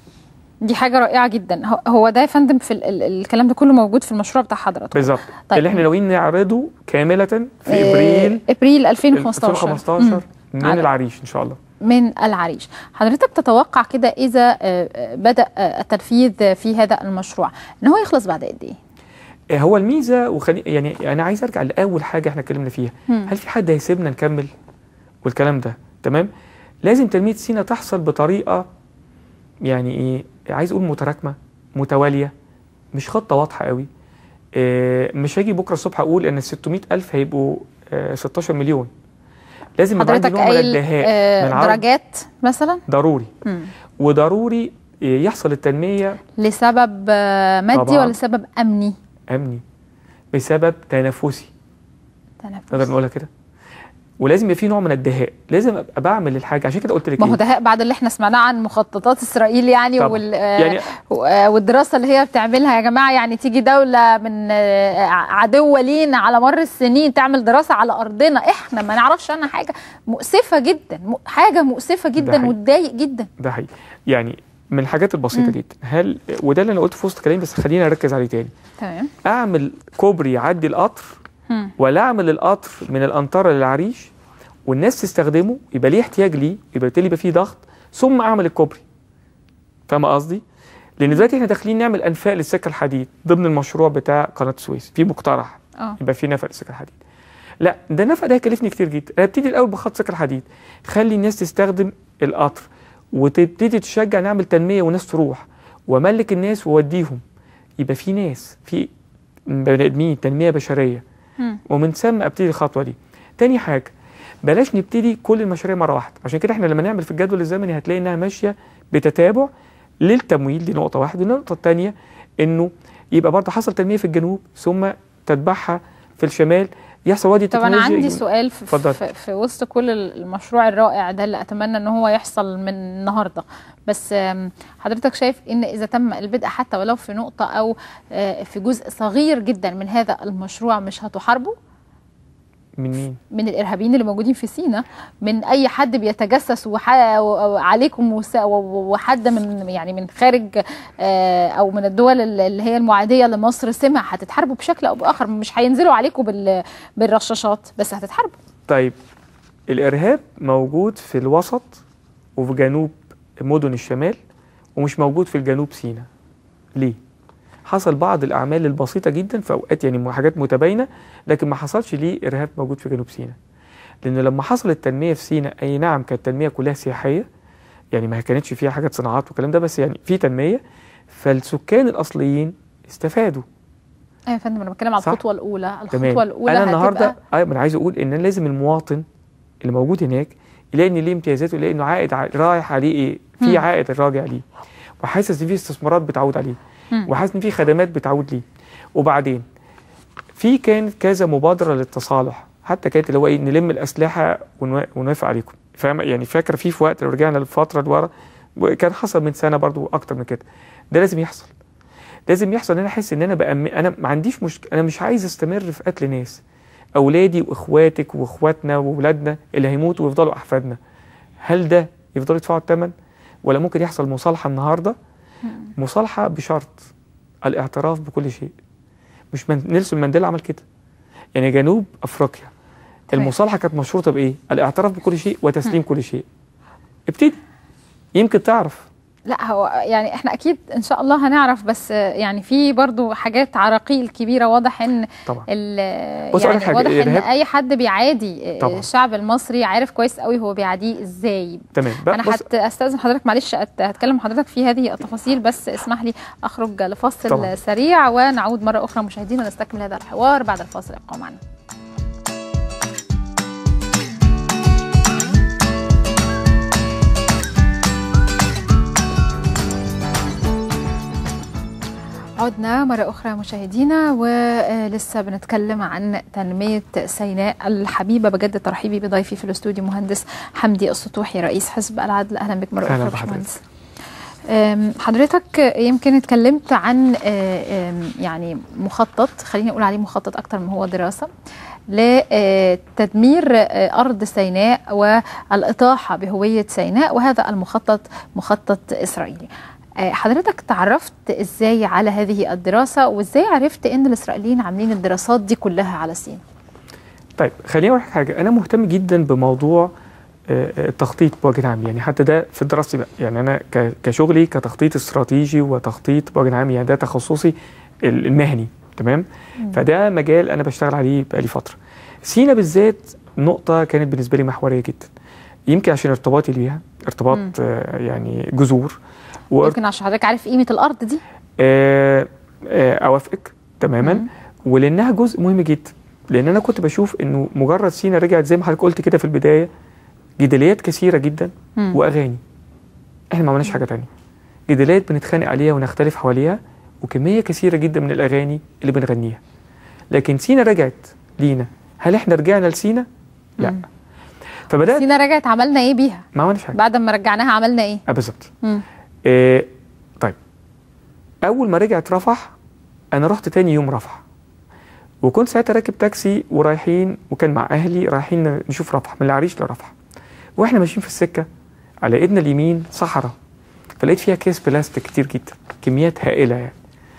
دي حاجه رائعه جدا هو- هو ده يا فندم في ال ال الكلام ده كله موجود في المشروع بتاع حضرتك بالظبط طيب. اللي احنا ناويين نعرضه كامله في آه، ابريل ابريل 2015 2015 من على- العريش ان شاء الله من العريش حضرتك تتوقع كده إذا آه، آه، بدأ آه، التنفيذ في هذا المشروع إن هو يخلص بعد قد إيه؟ آه، هو الميزه وخلي يعني انا عايز ارجع لاول حاجه احنا اتكلمنا فيها مم. هل في حد هيسيبنا نكمل والكلام ده تمام لازم تنميه سينا تحصل بطريقه يعني ايه عايز اقول متراكمه متواليه مش خطه واضحه قوي آه، مش هاجي بكره الصبح اقول ان ال 600 الف هيبقوا آه، 16 مليون لازم يبقى عندي حضرتك نوع من قايل الدهاء آه، من عرض درجات مثلا ضروري مم. وضروري يحصل التنميه لسبب آه، مادي طبعاً. ولا سبب أمني؟ امني بسبب تنافسي تنفس. نقدر نقولها كده ولازم يبقى في نوع من الدهاء لازم ابقى بعمل الحاجه عشان كده قلت لك ما هو إيه؟ دهاء بعد اللي احنا سمعناه عن مخططات اسرائيل يعني, طبعاً. وال آه، يعني و- آه، والدراسه اللي هي بتعملها يا جماعه يعني تيجي دوله من آه، عدوه لينا على مر السنين تعمل دراسه على ارضنا احنا ما نعرفش عنها حاجه مؤسفه جدا م- حاجه مؤسفه جدا حقيقي. وتضايق جدا ده حقيقي يعني من الحاجات البسيطه مم. جدا هل وده اللي انا قلته في وسط كلامي بس خليني اركز عليه تاني تمام اعمل كوبري يعدي القطر مم. ولا اعمل القطر من الانطره للعريش والناس تستخدمه يبقى ليه احتياج ليه يبقى بالتالي يبقى فيه ضغط ثم اعمل الكوبري فاهم قصدي لان دلوقتي احنا داخلين نعمل انفاق للسكه الحديد ضمن المشروع بتاع قناه السويس في مقترح اه يبقى في نفق للسكه الحديد لا ده النفق ده هيكلفني كتير جدا انا ابتدي الاول بخط سكه الحديد خلي الناس تستخدم القطر وتبتدي تشجع نعمل تنميه وناس تروح واملك الناس واوديهم يبقى في ناس في بني ادمين تنميه بشريه مم. ومن ثم ابتدي الخطوه دي تاني حاجه بلاش نبتدي كل المشاريع مره واحده عشان كده احنا لما نعمل في الجدول الزمني هتلاقي انها ماشيه بتتابع للتمويل دي نقطه واحده النقطه الثانيه انه يبقى برضه حصل تنميه في الجنوب ثم تتبعها في الشمال يحصل وادي طب انا تكنولوجيا عندي سؤال في, اتفضل. في, في وسط كل المشروع الرائع ده اللي اتمنى ان هو يحصل من النهارده بس آم، حضرتك شايف ان اذا تم البدء حتى ولو في نقطه او آه، في جزء صغير جدا من هذا المشروع مش هتحاربوا من مين؟ من الارهابيين اللي موجودين في سينا من اي حد بيتجسس وح... عليكم وس- وحد من يعني من خارج آه، او من الدول اللي هي المعاديه لمصر سمع هتتحاربوا بشكل او باخر مش هينزلوا عليكم بال... بالرشاشات بس هتتحاربوا طيب الارهاب موجود في الوسط وفي جنوب مدن الشمال ومش موجود في الجنوب سيناء ليه حصل بعض الاعمال البسيطه جدا في اوقات يعني حاجات متباينه لكن ما حصلش ليه ارهاب موجود في جنوب سيناء لان لما حصل التنميه في سيناء اي نعم كانت تنميه كلها سياحيه يعني ما كانتش فيها حاجات صناعات والكلام ده بس يعني في تنميه فالسكان الاصليين استفادوا ايوه يا فندم انا بتكلم على صح؟ الخطوه الاولى تمام الخطوه الاولى انا النهارده هتبقى ايوه ما انا عايز اقول ان أنا لازم المواطن اللي موجود هناك يلاقي ان ليه امتيازات ويلاقي انه عائد ع- رايح عليه ايه في مم. عائد راجع ليه وحاسس ان في استثمارات بتعود عليه مم. وحاسس ان في خدمات بتعود ليه وبعدين في كان كذا مبادره للتصالح حتى كانت اللي هو ايه نلم الاسلحه ونوا- ونوافق عليكم فاهم يعني فاكره في في وقت لو رجعنا للفتره لورا كان حصل من سنه برضو اكتر من كده ده لازم يحصل لازم يحصل ان انا احس ان انا بأم... انا ما عنديش مشكله انا مش عايز استمر في قتل ناس اولادي واخواتك واخواتنا واولادنا اللي هيموتوا ويفضلوا احفادنا هل ده يفضلوا يدفعوا الثمن ولا ممكن يحصل مصالحه النهارده مصالحه بشرط الاعتراف بكل شيء مش من... نيلسون مانديلا عمل كده يعني جنوب افريقيا تمام. المصالحه كانت مشروطه بايه الاعتراف بكل شيء وتسليم كل شيء ابتدي يمكن تعرف لا هو يعني احنا اكيد ان شاء الله هنعرف بس آه، يعني في برضو حاجات عراقيل كبيره واضح ان طبعا ال- بص أقول يعني لك حاجة، واضح ان الإرهاب- اي حد بيعادي آه، طبعا. الشعب المصري عارف كويس قوي هو بيعاديه ازاي تمام بقى انا بص هت استاذن حضرتك معلش أت- هتكلم حضرتك في هذه التفاصيل بس اسمح لي اخرج لفاصل طبعا. سريع ونعود مره اخرى مشاهدينا نستكمل هذا الحوار بعد الفاصل ابقوا معنا عدنا مرة أخرى مشاهدينا ولسه بنتكلم عن تنمية سيناء الحبيبة بجد ترحيبي بضيفي في الاستوديو مهندس حمدي السطوحي رئيس حزب العدل أهلا بك مرة أهلا أخرى بحضرتك. باشمهندس أم، حضرتك يمكن اتكلمت عن آه، أم، يعني مخطط خليني اقول عليه مخطط اكتر من هو دراسه لتدمير آه، ارض سيناء والاطاحه بهويه سيناء وهذا المخطط مخطط اسرائيلي آه، حضرتك تعرفت ازاي على هذه الدراسه وازاي عرفت ان الاسرائيليين عاملين الدراسات دي كلها على سيناء طيب خليني اقول لك حاجه انا مهتم جدا بموضوع آه، آه، التخطيط بوجه عام يعني حتى ده في دراستي بقى يعني انا ك- كشغلي كتخطيط استراتيجي وتخطيط بوجه عام يعني ده تخصصي ال- المهني تمام فده مجال انا بشتغل عليه بقالي فتره سينا بالذات نقطه كانت بالنسبه لي محوريه جدا يمكن عشان ارتباطي ليها ارتباط مم. آه، يعني جذور وارت- يمكن عشان حضرتك عارف قيمه الارض دي آه، آه، اوافقك تماما مم. ولانها جزء مهم جدا لان انا كنت بشوف انه مجرد سينا رجعت زي ما حضرتك قلت كده في البدايه جداليات كثيره جدا مم. واغاني احنا ما عملناش حاجه تانية جداليات بنتخانق عليها ونختلف حواليها وكميه كثيره جدا من الاغاني اللي بنغنيها لكن سينا رجعت لينا هل احنا رجعنا لسينا لا مم. فبدات سينا رجعت عملنا ايه بيها ما عملناش حاجه بعد ما رجعناها عملنا ايه آه، بالظبط مم. آه، طيب اول ما رجعت رفح انا رحت تاني يوم رفح وكنت ساعتها راكب تاكسي ورايحين وكان مع اهلي رايحين نشوف رفح من العريش لرفح واحنا ماشيين في السكه على ايدنا اليمين صحراء فلقيت فيها اكياس بلاستيك كتير جدا كميات هائله يعني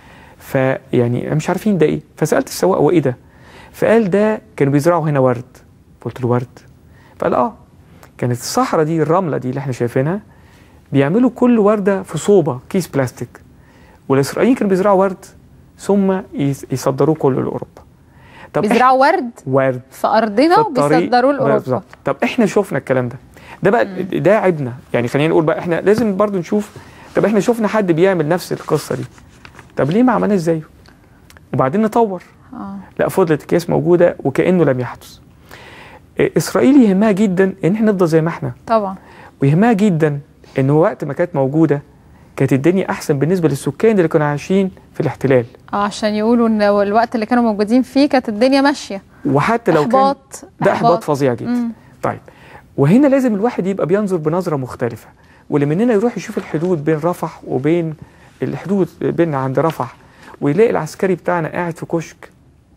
فيعني مش عارفين ده ايه فسالت السواق هو ايه ده فقال ده كانوا بيزرعوا هنا ورد قلت له ورد فقال اه كانت الصحراء دي الرمله دي اللي احنا شايفينها بيعملوا كل ورده في صوبه كيس بلاستيك والاسرائيليين كانوا بيزرعوا ورد ثم يس- يصدروه كله لاوروبا طب إحنا- بيزرعوا ورد ورد في ارضنا في الطريق وبيصدروه لاوروبا بالظبط طب احنا شفنا الكلام ده ده بقى مم. ده عيبنا يعني خلينا نقول بقى احنا لازم برضو نشوف طب احنا شفنا حد بيعمل نفس القصه دي طب ليه ما عملناش زيه وبعدين نطور اه لا فضلت الكيس موجوده وكانه لم يحدث إيه، اسرائيل يهمها جدا ان احنا نفضل زي ما احنا طبعا ويهمها جدا ان هو وقت ما كانت موجوده كانت الدنيا احسن بالنسبه للسكان اللي كانوا عايشين في الاحتلال اه عشان يقولوا ان الوقت اللي كانوا موجودين فيه كانت الدنيا ماشيه وحتى لو كان احباط ده احباط فظيع جدا مم. طيب وهنا لازم الواحد يبقى بينظر بنظرة مختلفة واللي مننا يروح يشوف الحدود بين رفح وبين الحدود بين عند رفح ويلاقي العسكري بتاعنا قاعد في كشك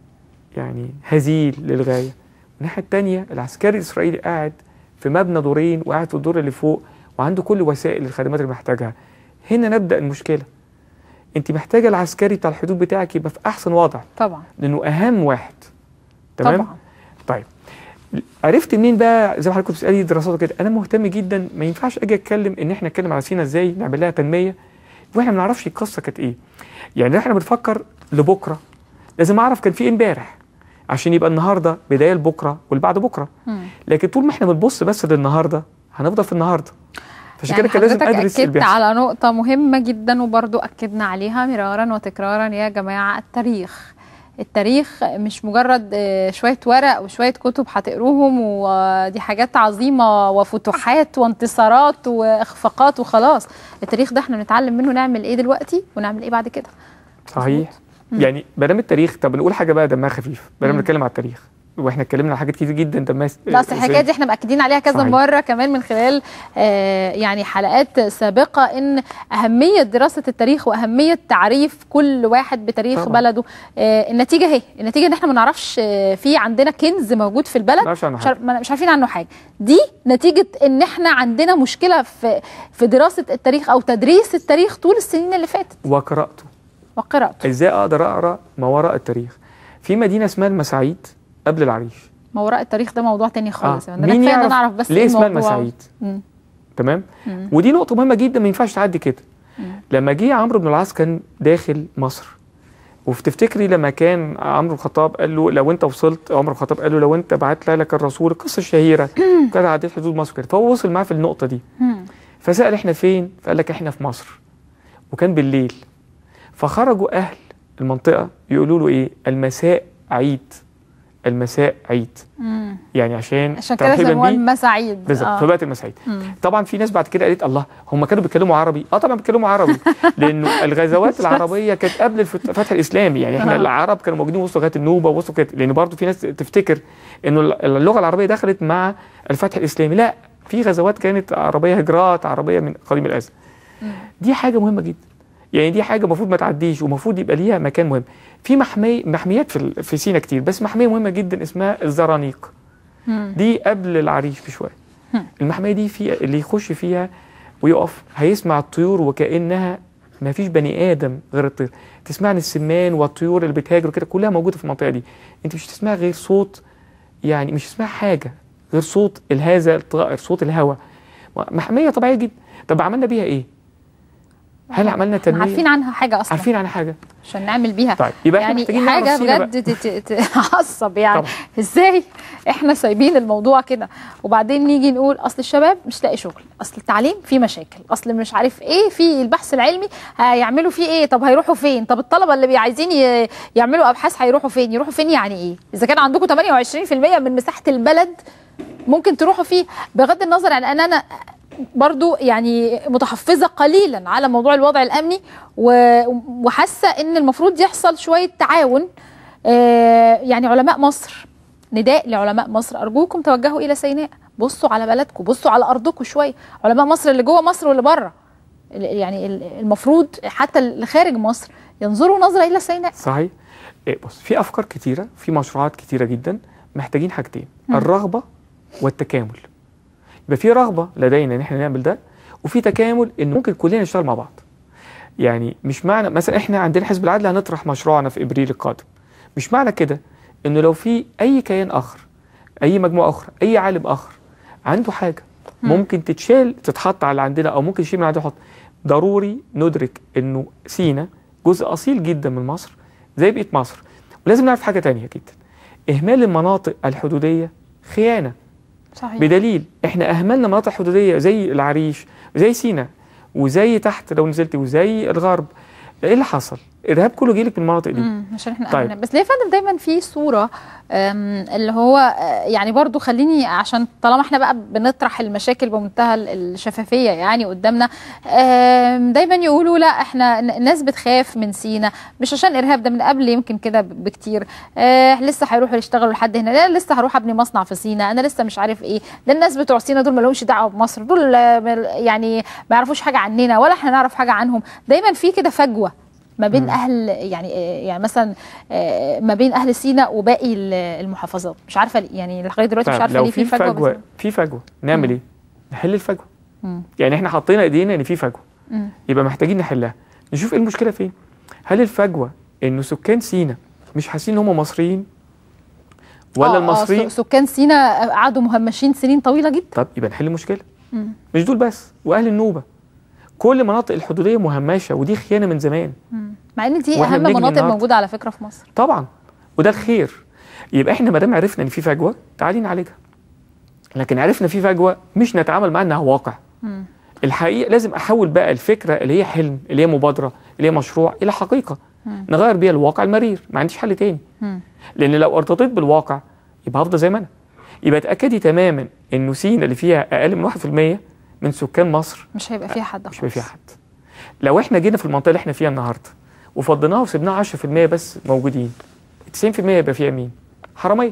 يعني هزيل للغاية الناحية التانية العسكري الإسرائيلي قاعد في مبنى دورين وقاعد في الدور اللي فوق وعنده كل وسائل الخدمات اللي محتاجها هنا نبدأ المشكلة انت محتاجة العسكري بتاع الحدود بتاعك يبقى في أحسن وضع طبعا لأنه أهم واحد تمام؟ طبعا طيب عرفت منين بقى زي ما حضرتك كنت بتسالي دراسات وكده انا مهتم جدا ما ينفعش اجي اتكلم ان احنا نتكلم على سينا ازاي نعمل لها تنميه واحنا ما نعرفش القصه كانت ايه يعني احنا بنفكر لبكره لازم اعرف كان في ايه امبارح عشان يبقى النهارده بدايه لبكره واللي بعد بكره مم. لكن طول ما احنا بنبص بس للنهارده هنفضل في النهارده فعشان يعني كده كان لازم حضرتك ادرس اللي أكدت بيحصل على نقطة مهمة جدا وبرضو أكدنا عليها مرارا وتكرارا يا جماعة التاريخ التاريخ مش مجرد آه، شوية ورق وشوية كتب هتقروهم ودي حاجات عظيمة وفتوحات وانتصارات وإخفاقات وخلاص التاريخ ده احنا بنتعلم منه نعمل ايه دلوقتي ونعمل ايه بعد كده صحيح مم. يعني بدل التاريخ طب نقول حاجه بقى دمها خفيف بدل مم. ما نتكلم على التاريخ واحنا اتكلمنا على حاجات كتير جدا دمها لا اصل الحكايه دي احنا مأكدين عليها كذا صحيح. مره كمان من خلال آه يعني حلقات سابقه ان اهميه دراسه التاريخ واهميه تعريف كل واحد بتاريخ طبعا. بلده آه النتيجه اهي النتيجه ان احنا ما نعرفش آه في عندنا كنز موجود في البلد مش مش, عارف- ما- مش عارفين عنه حاجه دي نتيجه ان احنا عندنا مشكله في في دراسه التاريخ او تدريس التاريخ طول السنين اللي فاتت وقراته وقراءته ازاي اقدر اقرا ما وراء التاريخ في مدينه اسمها المساعيد قبل العريش ما وراء التاريخ ده موضوع تاني خالص آه. يعني مين كفايه ان يعرف نعرف بس ليه إيه اسمها الموضوع. المساعيد مم. تمام مم. ودي نقطه مهمه جدا ما ينفعش تعدي كده مم. لما جه عمرو بن العاص كان داخل مصر وتفتكري لما كان عمرو بن الخطاب قال له لو انت وصلت عمرو بن الخطاب قال له لو انت بعت لك الرسول القصه الشهيره كان عديت حدود مصر كده فهو وصل معاه في النقطه دي مم. فسال احنا فين فقال لك احنا في مصر وكان بالليل فخرجوا اهل المنطقه يقولوا له ايه المساء عيد المساء عيد مم. يعني عشان عشان كده ترحيباً سموها بيه. المساعيد بالظبط آه. فبقت المساعيد مم. طبعا في ناس بعد كده قالت الله هم كانوا بيتكلموا عربي اه طبعا بيتكلموا عربي لانه الغزوات العربيه كانت قبل الفت- الفتح الاسلامي يعني احنا آه. العرب كانوا موجودين وسط لغايه النوبه وسط كده لان برضه في ناس تفتكر انه اللغه العربيه دخلت مع الفتح الاسلامي لا في غزوات كانت عربيه هجرات عربيه من قديم الازل مم. دي حاجه مهمه جدا يعني دي حاجه المفروض ما تعديش ومفروض يبقى ليها مكان مهم في محمي محميات في ال- في سينا كتير بس محميه مهمه جدا اسمها الزرانيق مم. دي قبل العريش بشويه هم. المحميه دي في اللي يخش فيها ويقف هيسمع الطيور وكانها ما فيش بني ادم غير الطير تسمع عن السمان والطيور اللي بتهاجر كده كلها موجوده في المنطقه دي انت مش تسمع غير صوت يعني مش تسمع حاجه غير صوت الهذا الطائر صوت الهواء محميه طبيعيه جدا طب عملنا بيها ايه هل عملنا احنا تنميه عارفين عنها حاجه اصلا عارفين عن حاجه عشان نعمل بيها طيب يبقى احنا يعني محتاجين نعرف حاجه سينا بقى. بجد ت- ت- تعصب يعني طبعا. ازاي احنا سايبين الموضوع كده وبعدين نيجي نقول اصل الشباب مش لاقي شغل اصل التعليم فيه مشاكل اصل مش عارف ايه في البحث العلمي هيعملوا فيه ايه طب هيروحوا فين طب الطلبه اللي بي- عايزين ي- يعملوا ابحاث هيروحوا فين يروحوا فين يعني ايه اذا كان عندكم 28% من مساحه البلد ممكن تروحوا فيه بغض النظر عن ان انا برضو يعني متحفظه قليلا على موضوع الوضع الامني و- وحاسه ان المفروض يحصل شويه تعاون آه، يعني علماء مصر نداء لعلماء مصر ارجوكم توجهوا الى سيناء بصوا على بلدكم بصوا على ارضكم شويه علماء مصر اللي جوه مصر واللي بره ال- يعني ال- المفروض حتى اللي خارج مصر ينظروا نظره الى سيناء صحيح إيه بص في افكار كتيره في مشروعات كتيره جدا محتاجين حاجتين مم. الرغبه والتكامل يبقى في رغبه لدينا ان احنا نعمل ده وفي تكامل ان ممكن كلنا نشتغل مع بعض يعني مش معنى مثلا احنا عندنا حزب العدل هنطرح مشروعنا في ابريل القادم مش معنى كده انه لو في اي كيان اخر اي مجموعه اخرى اي عالم اخر عنده حاجه مم. ممكن تتشال تتحط على اللي عندنا او ممكن تشيل من عندنا تحط ضروري ندرك انه سينا جزء اصيل جدا من مصر زي بقيه مصر ولازم نعرف حاجه تانية جدا اهمال المناطق الحدوديه خيانه صحيح بدليل احنا اهملنا مناطق حدوديه زي العريش زي سينا وزي تحت لو نزلت وزي الغرب ايه اللي حصل؟ الارهاب كله جيلك من المناطق دي مم، عشان احنا طيب. طيب. بس ليه يا فندم دايما في صوره أم، اللي هو آه، يعني برضو خليني عشان طالما احنا بقى بنطرح المشاكل بمنتهى ال- الشفافيه يعني قدامنا أم، دايما يقولوا لا احنا ن- الناس بتخاف من سينا مش عشان ارهاب ده من قبل يمكن كده ب- بكتير آه لسه هيروحوا يشتغلوا لحد هنا لا لسه هروح ابني مصنع في سينا انا لسه مش عارف ايه ده الناس بتوع سينا دول ما لهمش دعوه بمصر دول آه، مل- يعني ما يعرفوش حاجه عننا ولا احنا نعرف حاجه عنهم دايما في كده فجوه ما بين مم. اهل يعني آه، يعني مثلا آه، ما بين اهل سيناء وباقي ال- المحافظات مش عارفه ليه، يعني لغايه دلوقتي مش طيب عارفه لو ليه في في فجوه فجوه بس- في فجوه نعمل مم. ايه؟ نحل الفجوه مم. يعني احنا حطينا ايدينا ان في فجوه مم. يبقى محتاجين نحلها نشوف ايه المشكله فين هل الفجوه انه سكان سينا مش حاسين ان هم مصريين ولا آه، آه، المصريين س- سكان سيناء قعدوا مهمشين سنين طويله جدا طب يبقى نحل المشكله مم. مش دول بس واهل النوبه كل مناطق الحدوديه مهمشه ودي خيانه من زمان مم. مع ان دي وإحنا اهم بنجني مناطق النهاردة. موجوده على فكره في مصر طبعا وده الخير يبقى احنا ما دام عرفنا ان في فجوه تعالي نعالجها لكن عرفنا في فجوه مش نتعامل معاها انها واقع مم. الحقيقه لازم احول بقى الفكره اللي هي حلم اللي هي مبادره اللي هي مشروع الى حقيقه مم. نغير بيها الواقع المرير ما عنديش حل تاني مم. لان لو ارتضيت بالواقع يبقى هفضل زي ما انا يبقى اتاكدي تماما انه سينا اللي فيها اقل من 1% من سكان مصر مش هيبقى فيها حد مش هيبقى فيها خالص. حد لو احنا جينا في المنطقه اللي احنا فيها النهارده وفضيناها وسبناها 10% بس موجودين 90% يبقى فيها مين؟ حراميه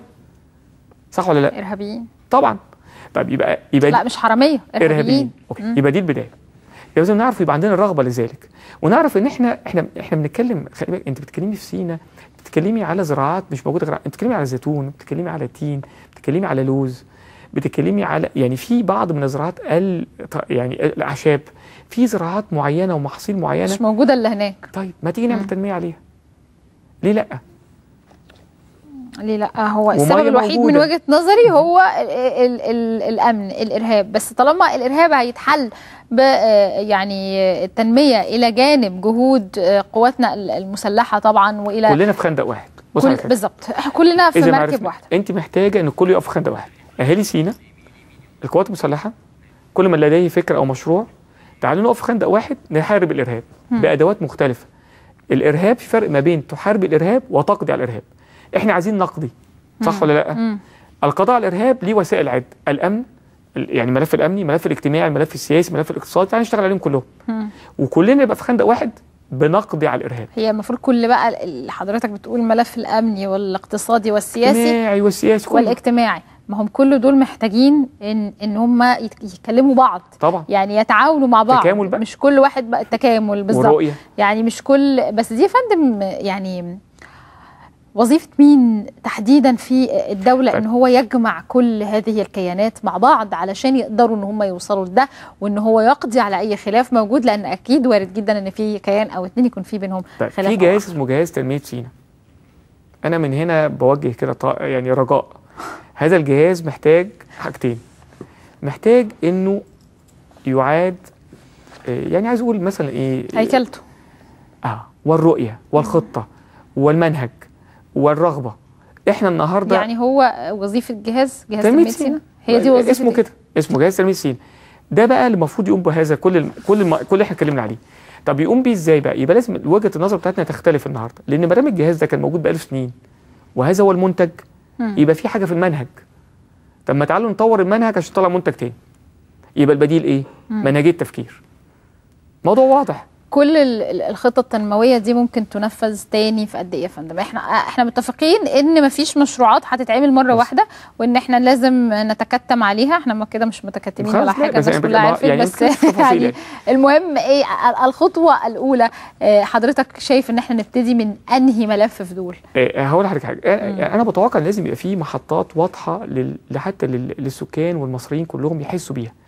صح ولا لا؟ ارهابيين طبعا طيب يبقى يبقى لا مش حراميه ارهابيين ارهابيين اوكي مم. يبقى دي البدايه يبقى لازم نعرف يبقى عندنا رغبه لذلك ونعرف ان احنا احنا احنا بنتكلم خلي بالك انت بتتكلمي في سينا بتتكلمي على زراعات مش موجوده غير انت بتتكلمي على زيتون بتتكلمي على تين بتتكلمي على لوز بتتكلمي على يعني في بعض من الزراعات ال يعني الاعشاب في زراعات معينه ومحاصيل معينه مش موجوده الا هناك طيب ما تيجي نعمل مم. تنميه عليها ليه لا ليه لا هو ومية السبب الوحيد من موجودة. وجهة نظري هو ال ال ال الامن الارهاب بس طالما الارهاب هيتحل ب يعني التنميه الى جانب جهود قواتنا المسلحه طبعا والى كلنا في خندق واحد بص على كل فكرة. بالظبط إحنا كلنا في إذا ما مركب عرفنا- واحده انت محتاجه ان الكل يقف في خندق واحد اهالي سينا القوات المسلحه كل من لديه فكره او مشروع تعالوا نقف في خندق واحد نحارب الارهاب مم. بادوات مختلفه الارهاب في فرق ما بين تحارب الارهاب وتقضي على الارهاب احنا عايزين نقضي صح مم. ولا لا مم. القضاء على الارهاب ليه وسائل عد الامن ال- يعني الملف الامني الملف الاجتماعي الملف السياسي الملف الاقتصادي تعالى نشتغل عليهم كلهم مم. وكلنا يبقى في خندق واحد بنقضي على الارهاب هي المفروض كل بقى اللي حضرتك بتقول الملف الامني والاقتصادي والسياسي الاجتماعي والسياسي كله والاجتماعي ما هم كل دول محتاجين ان ان هم يت- يتكلموا بعض طبعا يعني يتعاونوا مع بعض تكامل بقى. مش كل واحد بقى التكامل بالظبط ورؤيه يعني مش كل بس دي يا فندم يعني وظيفة مين تحديدا في الدولة طيب. ان هو يجمع كل هذه الكيانات مع بعض علشان يقدروا ان هم يوصلوا لده وان هو يقضي على اي خلاف موجود لان اكيد وارد جدا ان في كيان او اتنين يكون في بينهم طيب خلاف في أو جهاز آخر. اسمه جهاز تنميه سينا انا من هنا بوجه كده طا- يعني رجاء هذا الجهاز محتاج حاجتين محتاج انه يعاد آه، يعني عايز اقول مثلا ايه هيكلته اه والرؤيه والخطه والمنهج والرغبه احنا النهارده يعني هو وظيفة جهاز جهاز تنمية تنمية سينا. سينا هي دي وظيفة اسمه إيه؟ كده اسمه جهاز تنميه سينا ده بقى اللي المفروض يقوم بهذا كل الم... كل الم... كل اللي احنا اتكلمنا عليه طب يقوم بيه ازاي بقى يبقى لازم وجهه النظر بتاعتنا تختلف النهارده لان ما دام الجهاز ده كان موجود بقاله سنين وهذا هو المنتج مم. يبقى في حاجه في المنهج طب ما تعالوا نطور المنهج عشان نطلع منتج تاني يبقى البديل ايه مم. منهجيه تفكير موضوع واضح كل ال- ال- الخطط التنمويه دي ممكن تنفذ تاني في قد ايه يا فندم احنا احنا متفقين ان مفيش مشروعات هتتعمل مره بس. واحده وان احنا لازم نتكتم عليها احنا ما كده مش متكتمين ولا خلاص لا، حاجه بس الناس يعني كلها ما- عرفت يعني بس نتكلم في تفاصيل يعني يعني. المهم ايه ال- الخطوه الاولى اه، حضرتك شايف ان احنا نبتدي من انهي ملف في دول آه، هقول لحضرتك حاجه آه، مم. انا بتوقع ان لازم يبقى في محطات واضحه لل... حتى لل... للسكان والمصريين كلهم يحسوا بيها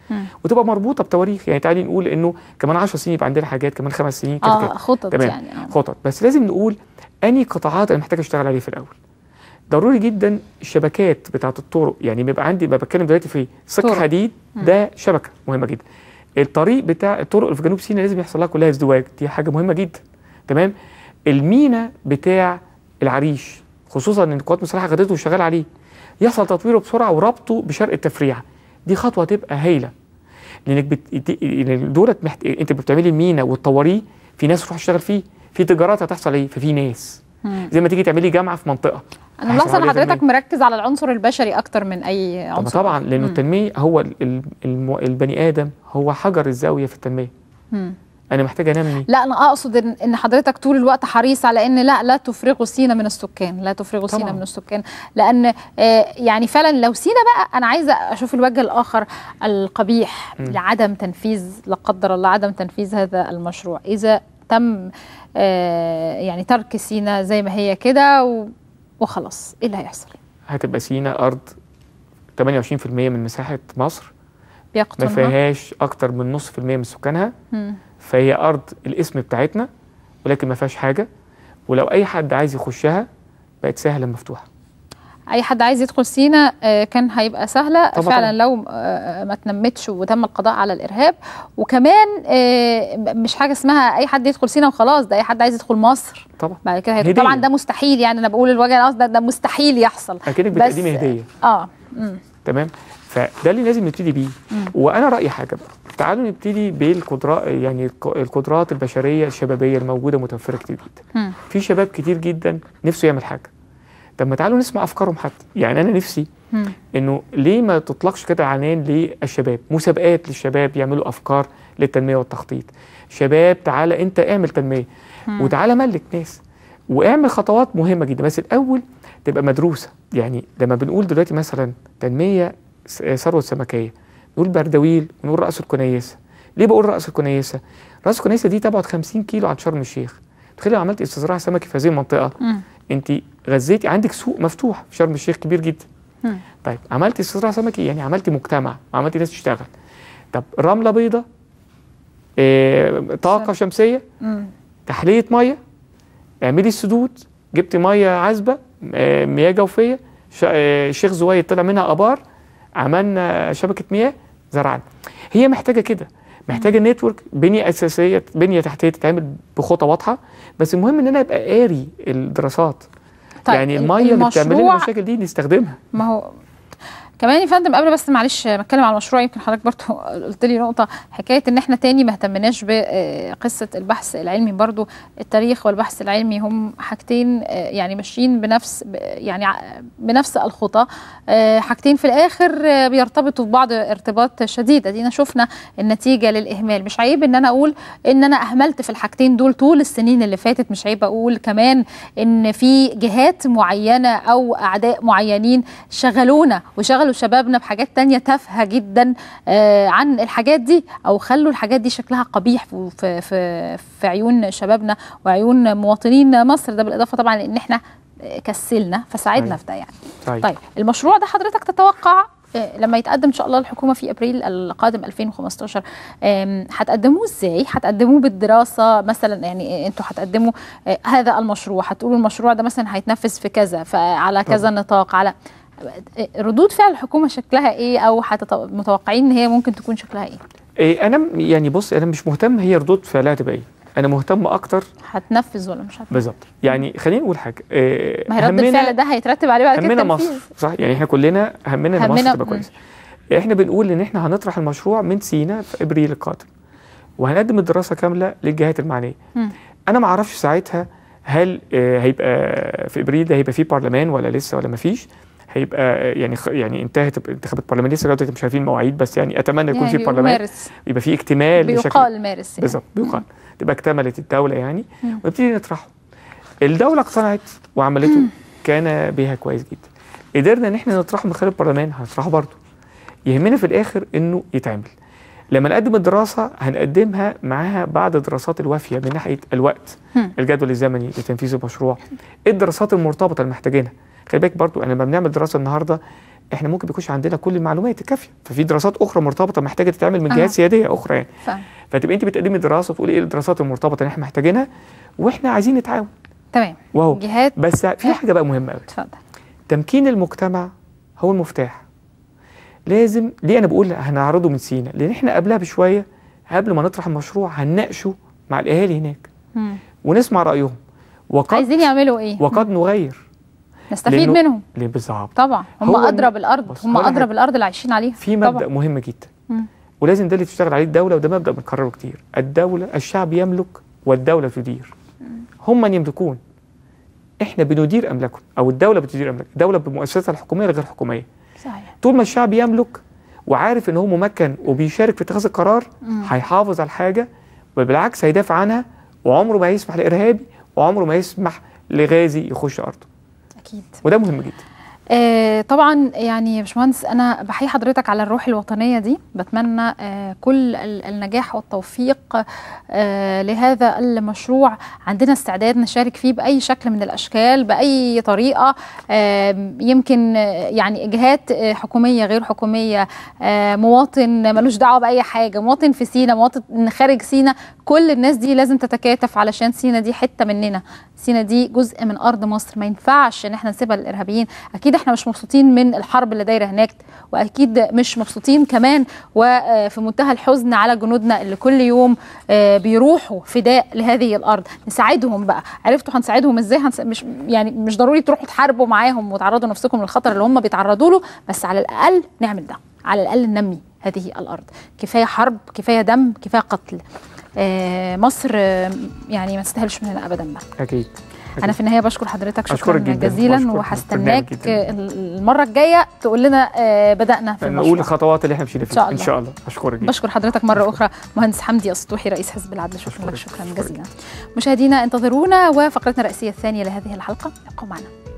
مم. وتبقى مربوطه بتواريخ يعني تعالي نقول انه كمان 10 سنين يبقى عندنا حاجات كمان خمس سنين كده اه كده خطط تمام. يعني اه خطط بس لازم نقول اني قطاعات انا محتاج اشتغل عليه في الاول ضروري جدا الشبكات بتاعت الطرق يعني بيبقى عندي ما بتكلم دلوقتي في سك طرق. حديد مم. ده شبكه مهمه جدا الطريق بتاع الطرق اللي في جنوب سيناء لازم يحصل لها كلها ازدواج دي حاجه مهمه جدا تمام المينا بتاع العريش خصوصا ان القوات المسلحه خدته وشغال عليه يحصل تطويره بسرعه وربطه بشرق التفريعه دي خطوه تبقى هايله لانك بت... لأن دولت محت... انت بتعملي المينا وتطوريه في ناس تروح تشتغل فيه في تجارات هتحصل ايه ففي ناس مم. زي ما تيجي تعملي جامعه في منطقه انا هيحصل ملاحظه ان عليها حضرتك مركز على العنصر البشري اكتر من اي طب عنصر طبعا لانه مم. التنميه هو ال- ال- الم... البني ادم هو حجر الزاويه في التنميه مم. انا محتاج انمي لا انا اقصد ان إن حضرتك طول الوقت حريص على ان لا لا تفرغوا سينا من السكان لا تفرغوا سينا طبعاً. من السكان لان آه، يعني فعلا لو سينا بقى انا عايزه اشوف الوجه الاخر القبيح مم. لعدم تنفيذ لا قدر الله عدم تنفيذ هذا المشروع اذا تم آه، يعني ترك سينا زي ما هي كده و- وخلاص ايه اللي هيحصل هتبقى سينا ارض 28% من مساحه مصر ما بيقطنها فيهاش اكتر من نص في المية من سكانها مم. فهي ارض الاسم بتاعتنا ولكن ما فيهاش حاجه ولو اي حد عايز يخشها بقت سهله مفتوحه اي حد عايز يدخل سينا آه، كان هيبقى سهله طبعاً فعلا طبعاً. لو آه، ما تنمتش وتم القضاء على الارهاب وكمان آه، مش حاجه اسمها اي حد يدخل سينا وخلاص ده اي حد عايز يدخل مصر طبعا بعد كده هيدخل هدية. طبعا ده مستحيل يعني انا بقول الوجه الأصل ده, ده مستحيل يحصل اكنك بس- بتقدمي هديه اه مم. تمام فده اللي لازم نبتدي بيه مم. وانا رايي حاجه بقى تعالوا نبتدي بالقدرات يعني الق- القدرات البشريه الشبابيه الموجوده متوفره كتير جدا مم. في شباب كتير جدا نفسه يعمل حاجه طب ما تعالوا نسمع افكارهم حتى يعني انا نفسي مم. انه ليه ما تطلقش كده عنان للشباب مسابقات للشباب يعملوا افكار للتنميه والتخطيط شباب تعالى انت اعمل تنميه مم. وتعالى ملك ناس واعمل خطوات مهمه جدا بس الاول تبقى مدروسه يعني لما بنقول دلوقتي مثلا تنميه س- ثروه سمكيه نقول بردويل ونقول راس الكنيسه ليه بقول راس الكنيسه راس الكنيسه دي تبعد 50 كيلو عن شرم الشيخ تخيل لو عملت استزراع سمكي في هذه المنطقه مم. انت غذيتي عندك سوق مفتوح في شرم الشيخ كبير جدا مم. طيب عملتي استزراع سمكي يعني عملتي مجتمع عملتي ناس تشتغل طب رمله بيضاء إيه طاقه شمسيه مم. تحليه ميه اعملي السدود جبتي ميه عذبه آه، مياه جوفيه ش- آه، الشيخ زويد طلع منها ابار عملنا شبكه مياه زرعنا هي محتاجه كده محتاجه نتورك بنيه اساسيه بنيه تحتيه تتعمل بخطى واضحه بس المهم ان انا ابقى قاري الدراسات طيب يعني ال- الميه اللي بتعمل لنا المشروع المشاكل دي نستخدمها ما هو كمان يا فندم قبل بس معلش ما اتكلم على المشروع يمكن حضرتك برضو قلت لي نقطه حكايه ان احنا تاني ما اهتمناش بقصه البحث العلمي برضو التاريخ والبحث العلمي هم حاجتين آه، يعني ماشيين بنفس ب- يعني ع- بنفس الخطى آه، حاجتين في الاخر آه، بيرتبطوا ببعض ارتباط شديد ادينا شفنا النتيجه للاهمال مش عيب ان انا اقول ان انا اهملت في الحاجتين دول طول السنين اللي فاتت مش عيب اقول كمان ان في جهات معينه او اعداء معينين شغلونا وشغلوا شبابنا بحاجات تانية تافهه جدا آه، عن الحاجات دي او خلوا الحاجات دي شكلها قبيح في في في, في عيون شبابنا وعيون مواطنين مصر ده بالاضافه طبعا لان احنا آه، كسلنا فساعدنا أيوة. في ده يعني طيب, طيب المشروع ده حضرتك تتوقع آه، لما يتقدم ان شاء الله الحكومه في ابريل القادم 2015 آم، هتقدموه ازاي؟ هتقدموه بالدراسه مثلا يعني انتوا هتقدموا آه، هذا المشروع هتقولوا المشروع ده مثلا هيتنفذ في كذا فعلى كذا نطاق على آه، ردود فعل الحكومه شكلها ايه او هتط- متوقعين ان هي ممكن تكون شكلها ايه؟ إيه انا م- يعني بص انا مش مهتم هي ردود فعلها تبقى ايه انا مهتم اكتر هتنفذ ولا مش هتنفذ؟ بالظبط يعني خلينا نقول حاجه إيه ما هي رد الفعل ده هيترتب عليه بعد كده همنا التنفيذ. مصر صح يعني احنا كلنا همنا ان همنا- مصر تبقى مم. كويسه احنا بنقول ان احنا هنطرح المشروع من سينا في ابريل القادم وهنقدم الدراسه كامله للجهات المعنيه مم. انا ما اعرفش ساعتها هل آه، هيبقى في ابريل ده هيبقى فيه برلمان ولا لسه ولا ما فيش هيبقى آه، يعني خ- يعني انتهت انتخابات البرلمان لسه لغايه دلوقتي مش عارفين مواعيد بس يعني اتمنى يكون في يعني برلمان مارس يبقى في اكتمال لشكل بيقال مارس يعني. بالظبط بيقال تبقى اكتملت الدوله يعني مم. ونبتدي نطرحه الدوله اقتنعت وعملته كان بها كويس جدا قدرنا ان احنا نطرحه من خلال البرلمان هنطرحه برضه يهمنا في الاخر انه يتعمل لما نقدم الدراسه هنقدمها معاها بعد الدراسات الوافيه من ناحيه الوقت مم. الجدول الزمني لتنفيذ المشروع إيه الدراسات المرتبطه اللي محتاجينها خلي بالك برضو انا لما بنعمل دراسه النهارده احنا ممكن بيكونش عندنا كل المعلومات الكافيه ففي دراسات اخرى مرتبطه محتاجه تتعمل من أها. جهات سياديه اخرى يعني فاهم فتبقى انت بتقدمي دراسه وتقولي ايه الدراسات المرتبطه اللي احنا محتاجينها واحنا عايزين نتعاون تمام واهو جهات بس في حاجه بقى مهمه قوي اتفضل تمكين المجتمع هو المفتاح لازم ليه انا بقول هنعرضه من سينا لان احنا قبلها بشويه قبل ما نطرح المشروع هنناقشه مع الاهالي هناك مم. ونسمع رايهم وقد عايزين يعملوا ايه وقد نغير نستفيد لأنه- منهم ليه بالظبط طبعا هم هو ادرى الم- بالارض بص، هم هقول لك ادرى حاجة. بالارض اللي عايشين عليها في مبدا طبعا. مهم جدا مم. ولازم ده اللي تشتغل عليه الدوله وده مبدا بنكرره كتير الدوله الشعب يملك والدوله تدير هم من يملكون احنا بندير املاكهم او الدوله بتدير املاك الدوله بمؤسساتها الحكوميه الغير حكوميه صحيح طول ما الشعب يملك وعارف ان هو ممكن وبيشارك في اتخاذ القرار مم. هيحافظ على الحاجه بل بالعكس هيدافع عنها وعمره ما يسمح لارهابي وعمره ما يسمح لغازي يخش ارضه اكيد وده مهم جدا آه طبعا يعني يا باشمهندس انا بحيي حضرتك على الروح الوطنيه دي بتمنى آه كل ال- النجاح والتوفيق آه لهذا المشروع عندنا استعداد نشارك فيه باي شكل من الاشكال باي طريقه آه يمكن آه، يعني جهات آه، حكوميه غير حكوميه آه مواطن ملوش دعوه باي حاجه مواطن في سينا مواطن خارج سينا كل الناس دي لازم تتكاتف علشان سينا دي حته مننا سينا دي جزء من ارض مصر ما ينفعش ان احنا نسيبها للارهابيين اكيد احنا مش مبسوطين من الحرب اللي دايره هناك واكيد مش مبسوطين كمان وفي منتهى الحزن على جنودنا اللي كل يوم آه، بيروحوا فداء لهذه الارض نساعدهم بقى عرفتوا هنساعدهم ازاي هنس... مش يعني مش ضروري تروحوا تحاربوا معاهم وتعرضوا نفسكم للخطر اللي هم بيتعرضوا له بس على الاقل نعمل ده على الاقل ننمي هذه الارض كفايه حرب كفايه دم كفايه قتل آه، مصر آه، يعني ما تستاهلش مننا ابدا ده اكيد انا في النهايه بشكر حضرتك شكرا أشكرك جداً، جزيلا وأشكر وهستناك برنامج جداً. المره الجايه تقول لنا آه، بدانا في نقول المشروع الخطوات اللي احنا مشينا إن شاء فيها ان الله. شاء الله اشكرك جدا بشكر حضرتك مره اخرى مهندس حمدي السطوحي رئيس حزب العدل شكرا لك أشكرك. شكرا أشكرك. جزيلا مشاهدينا انتظرونا وفقرتنا الرئيسيه الثانيه لهذه الحلقه ابقوا معنا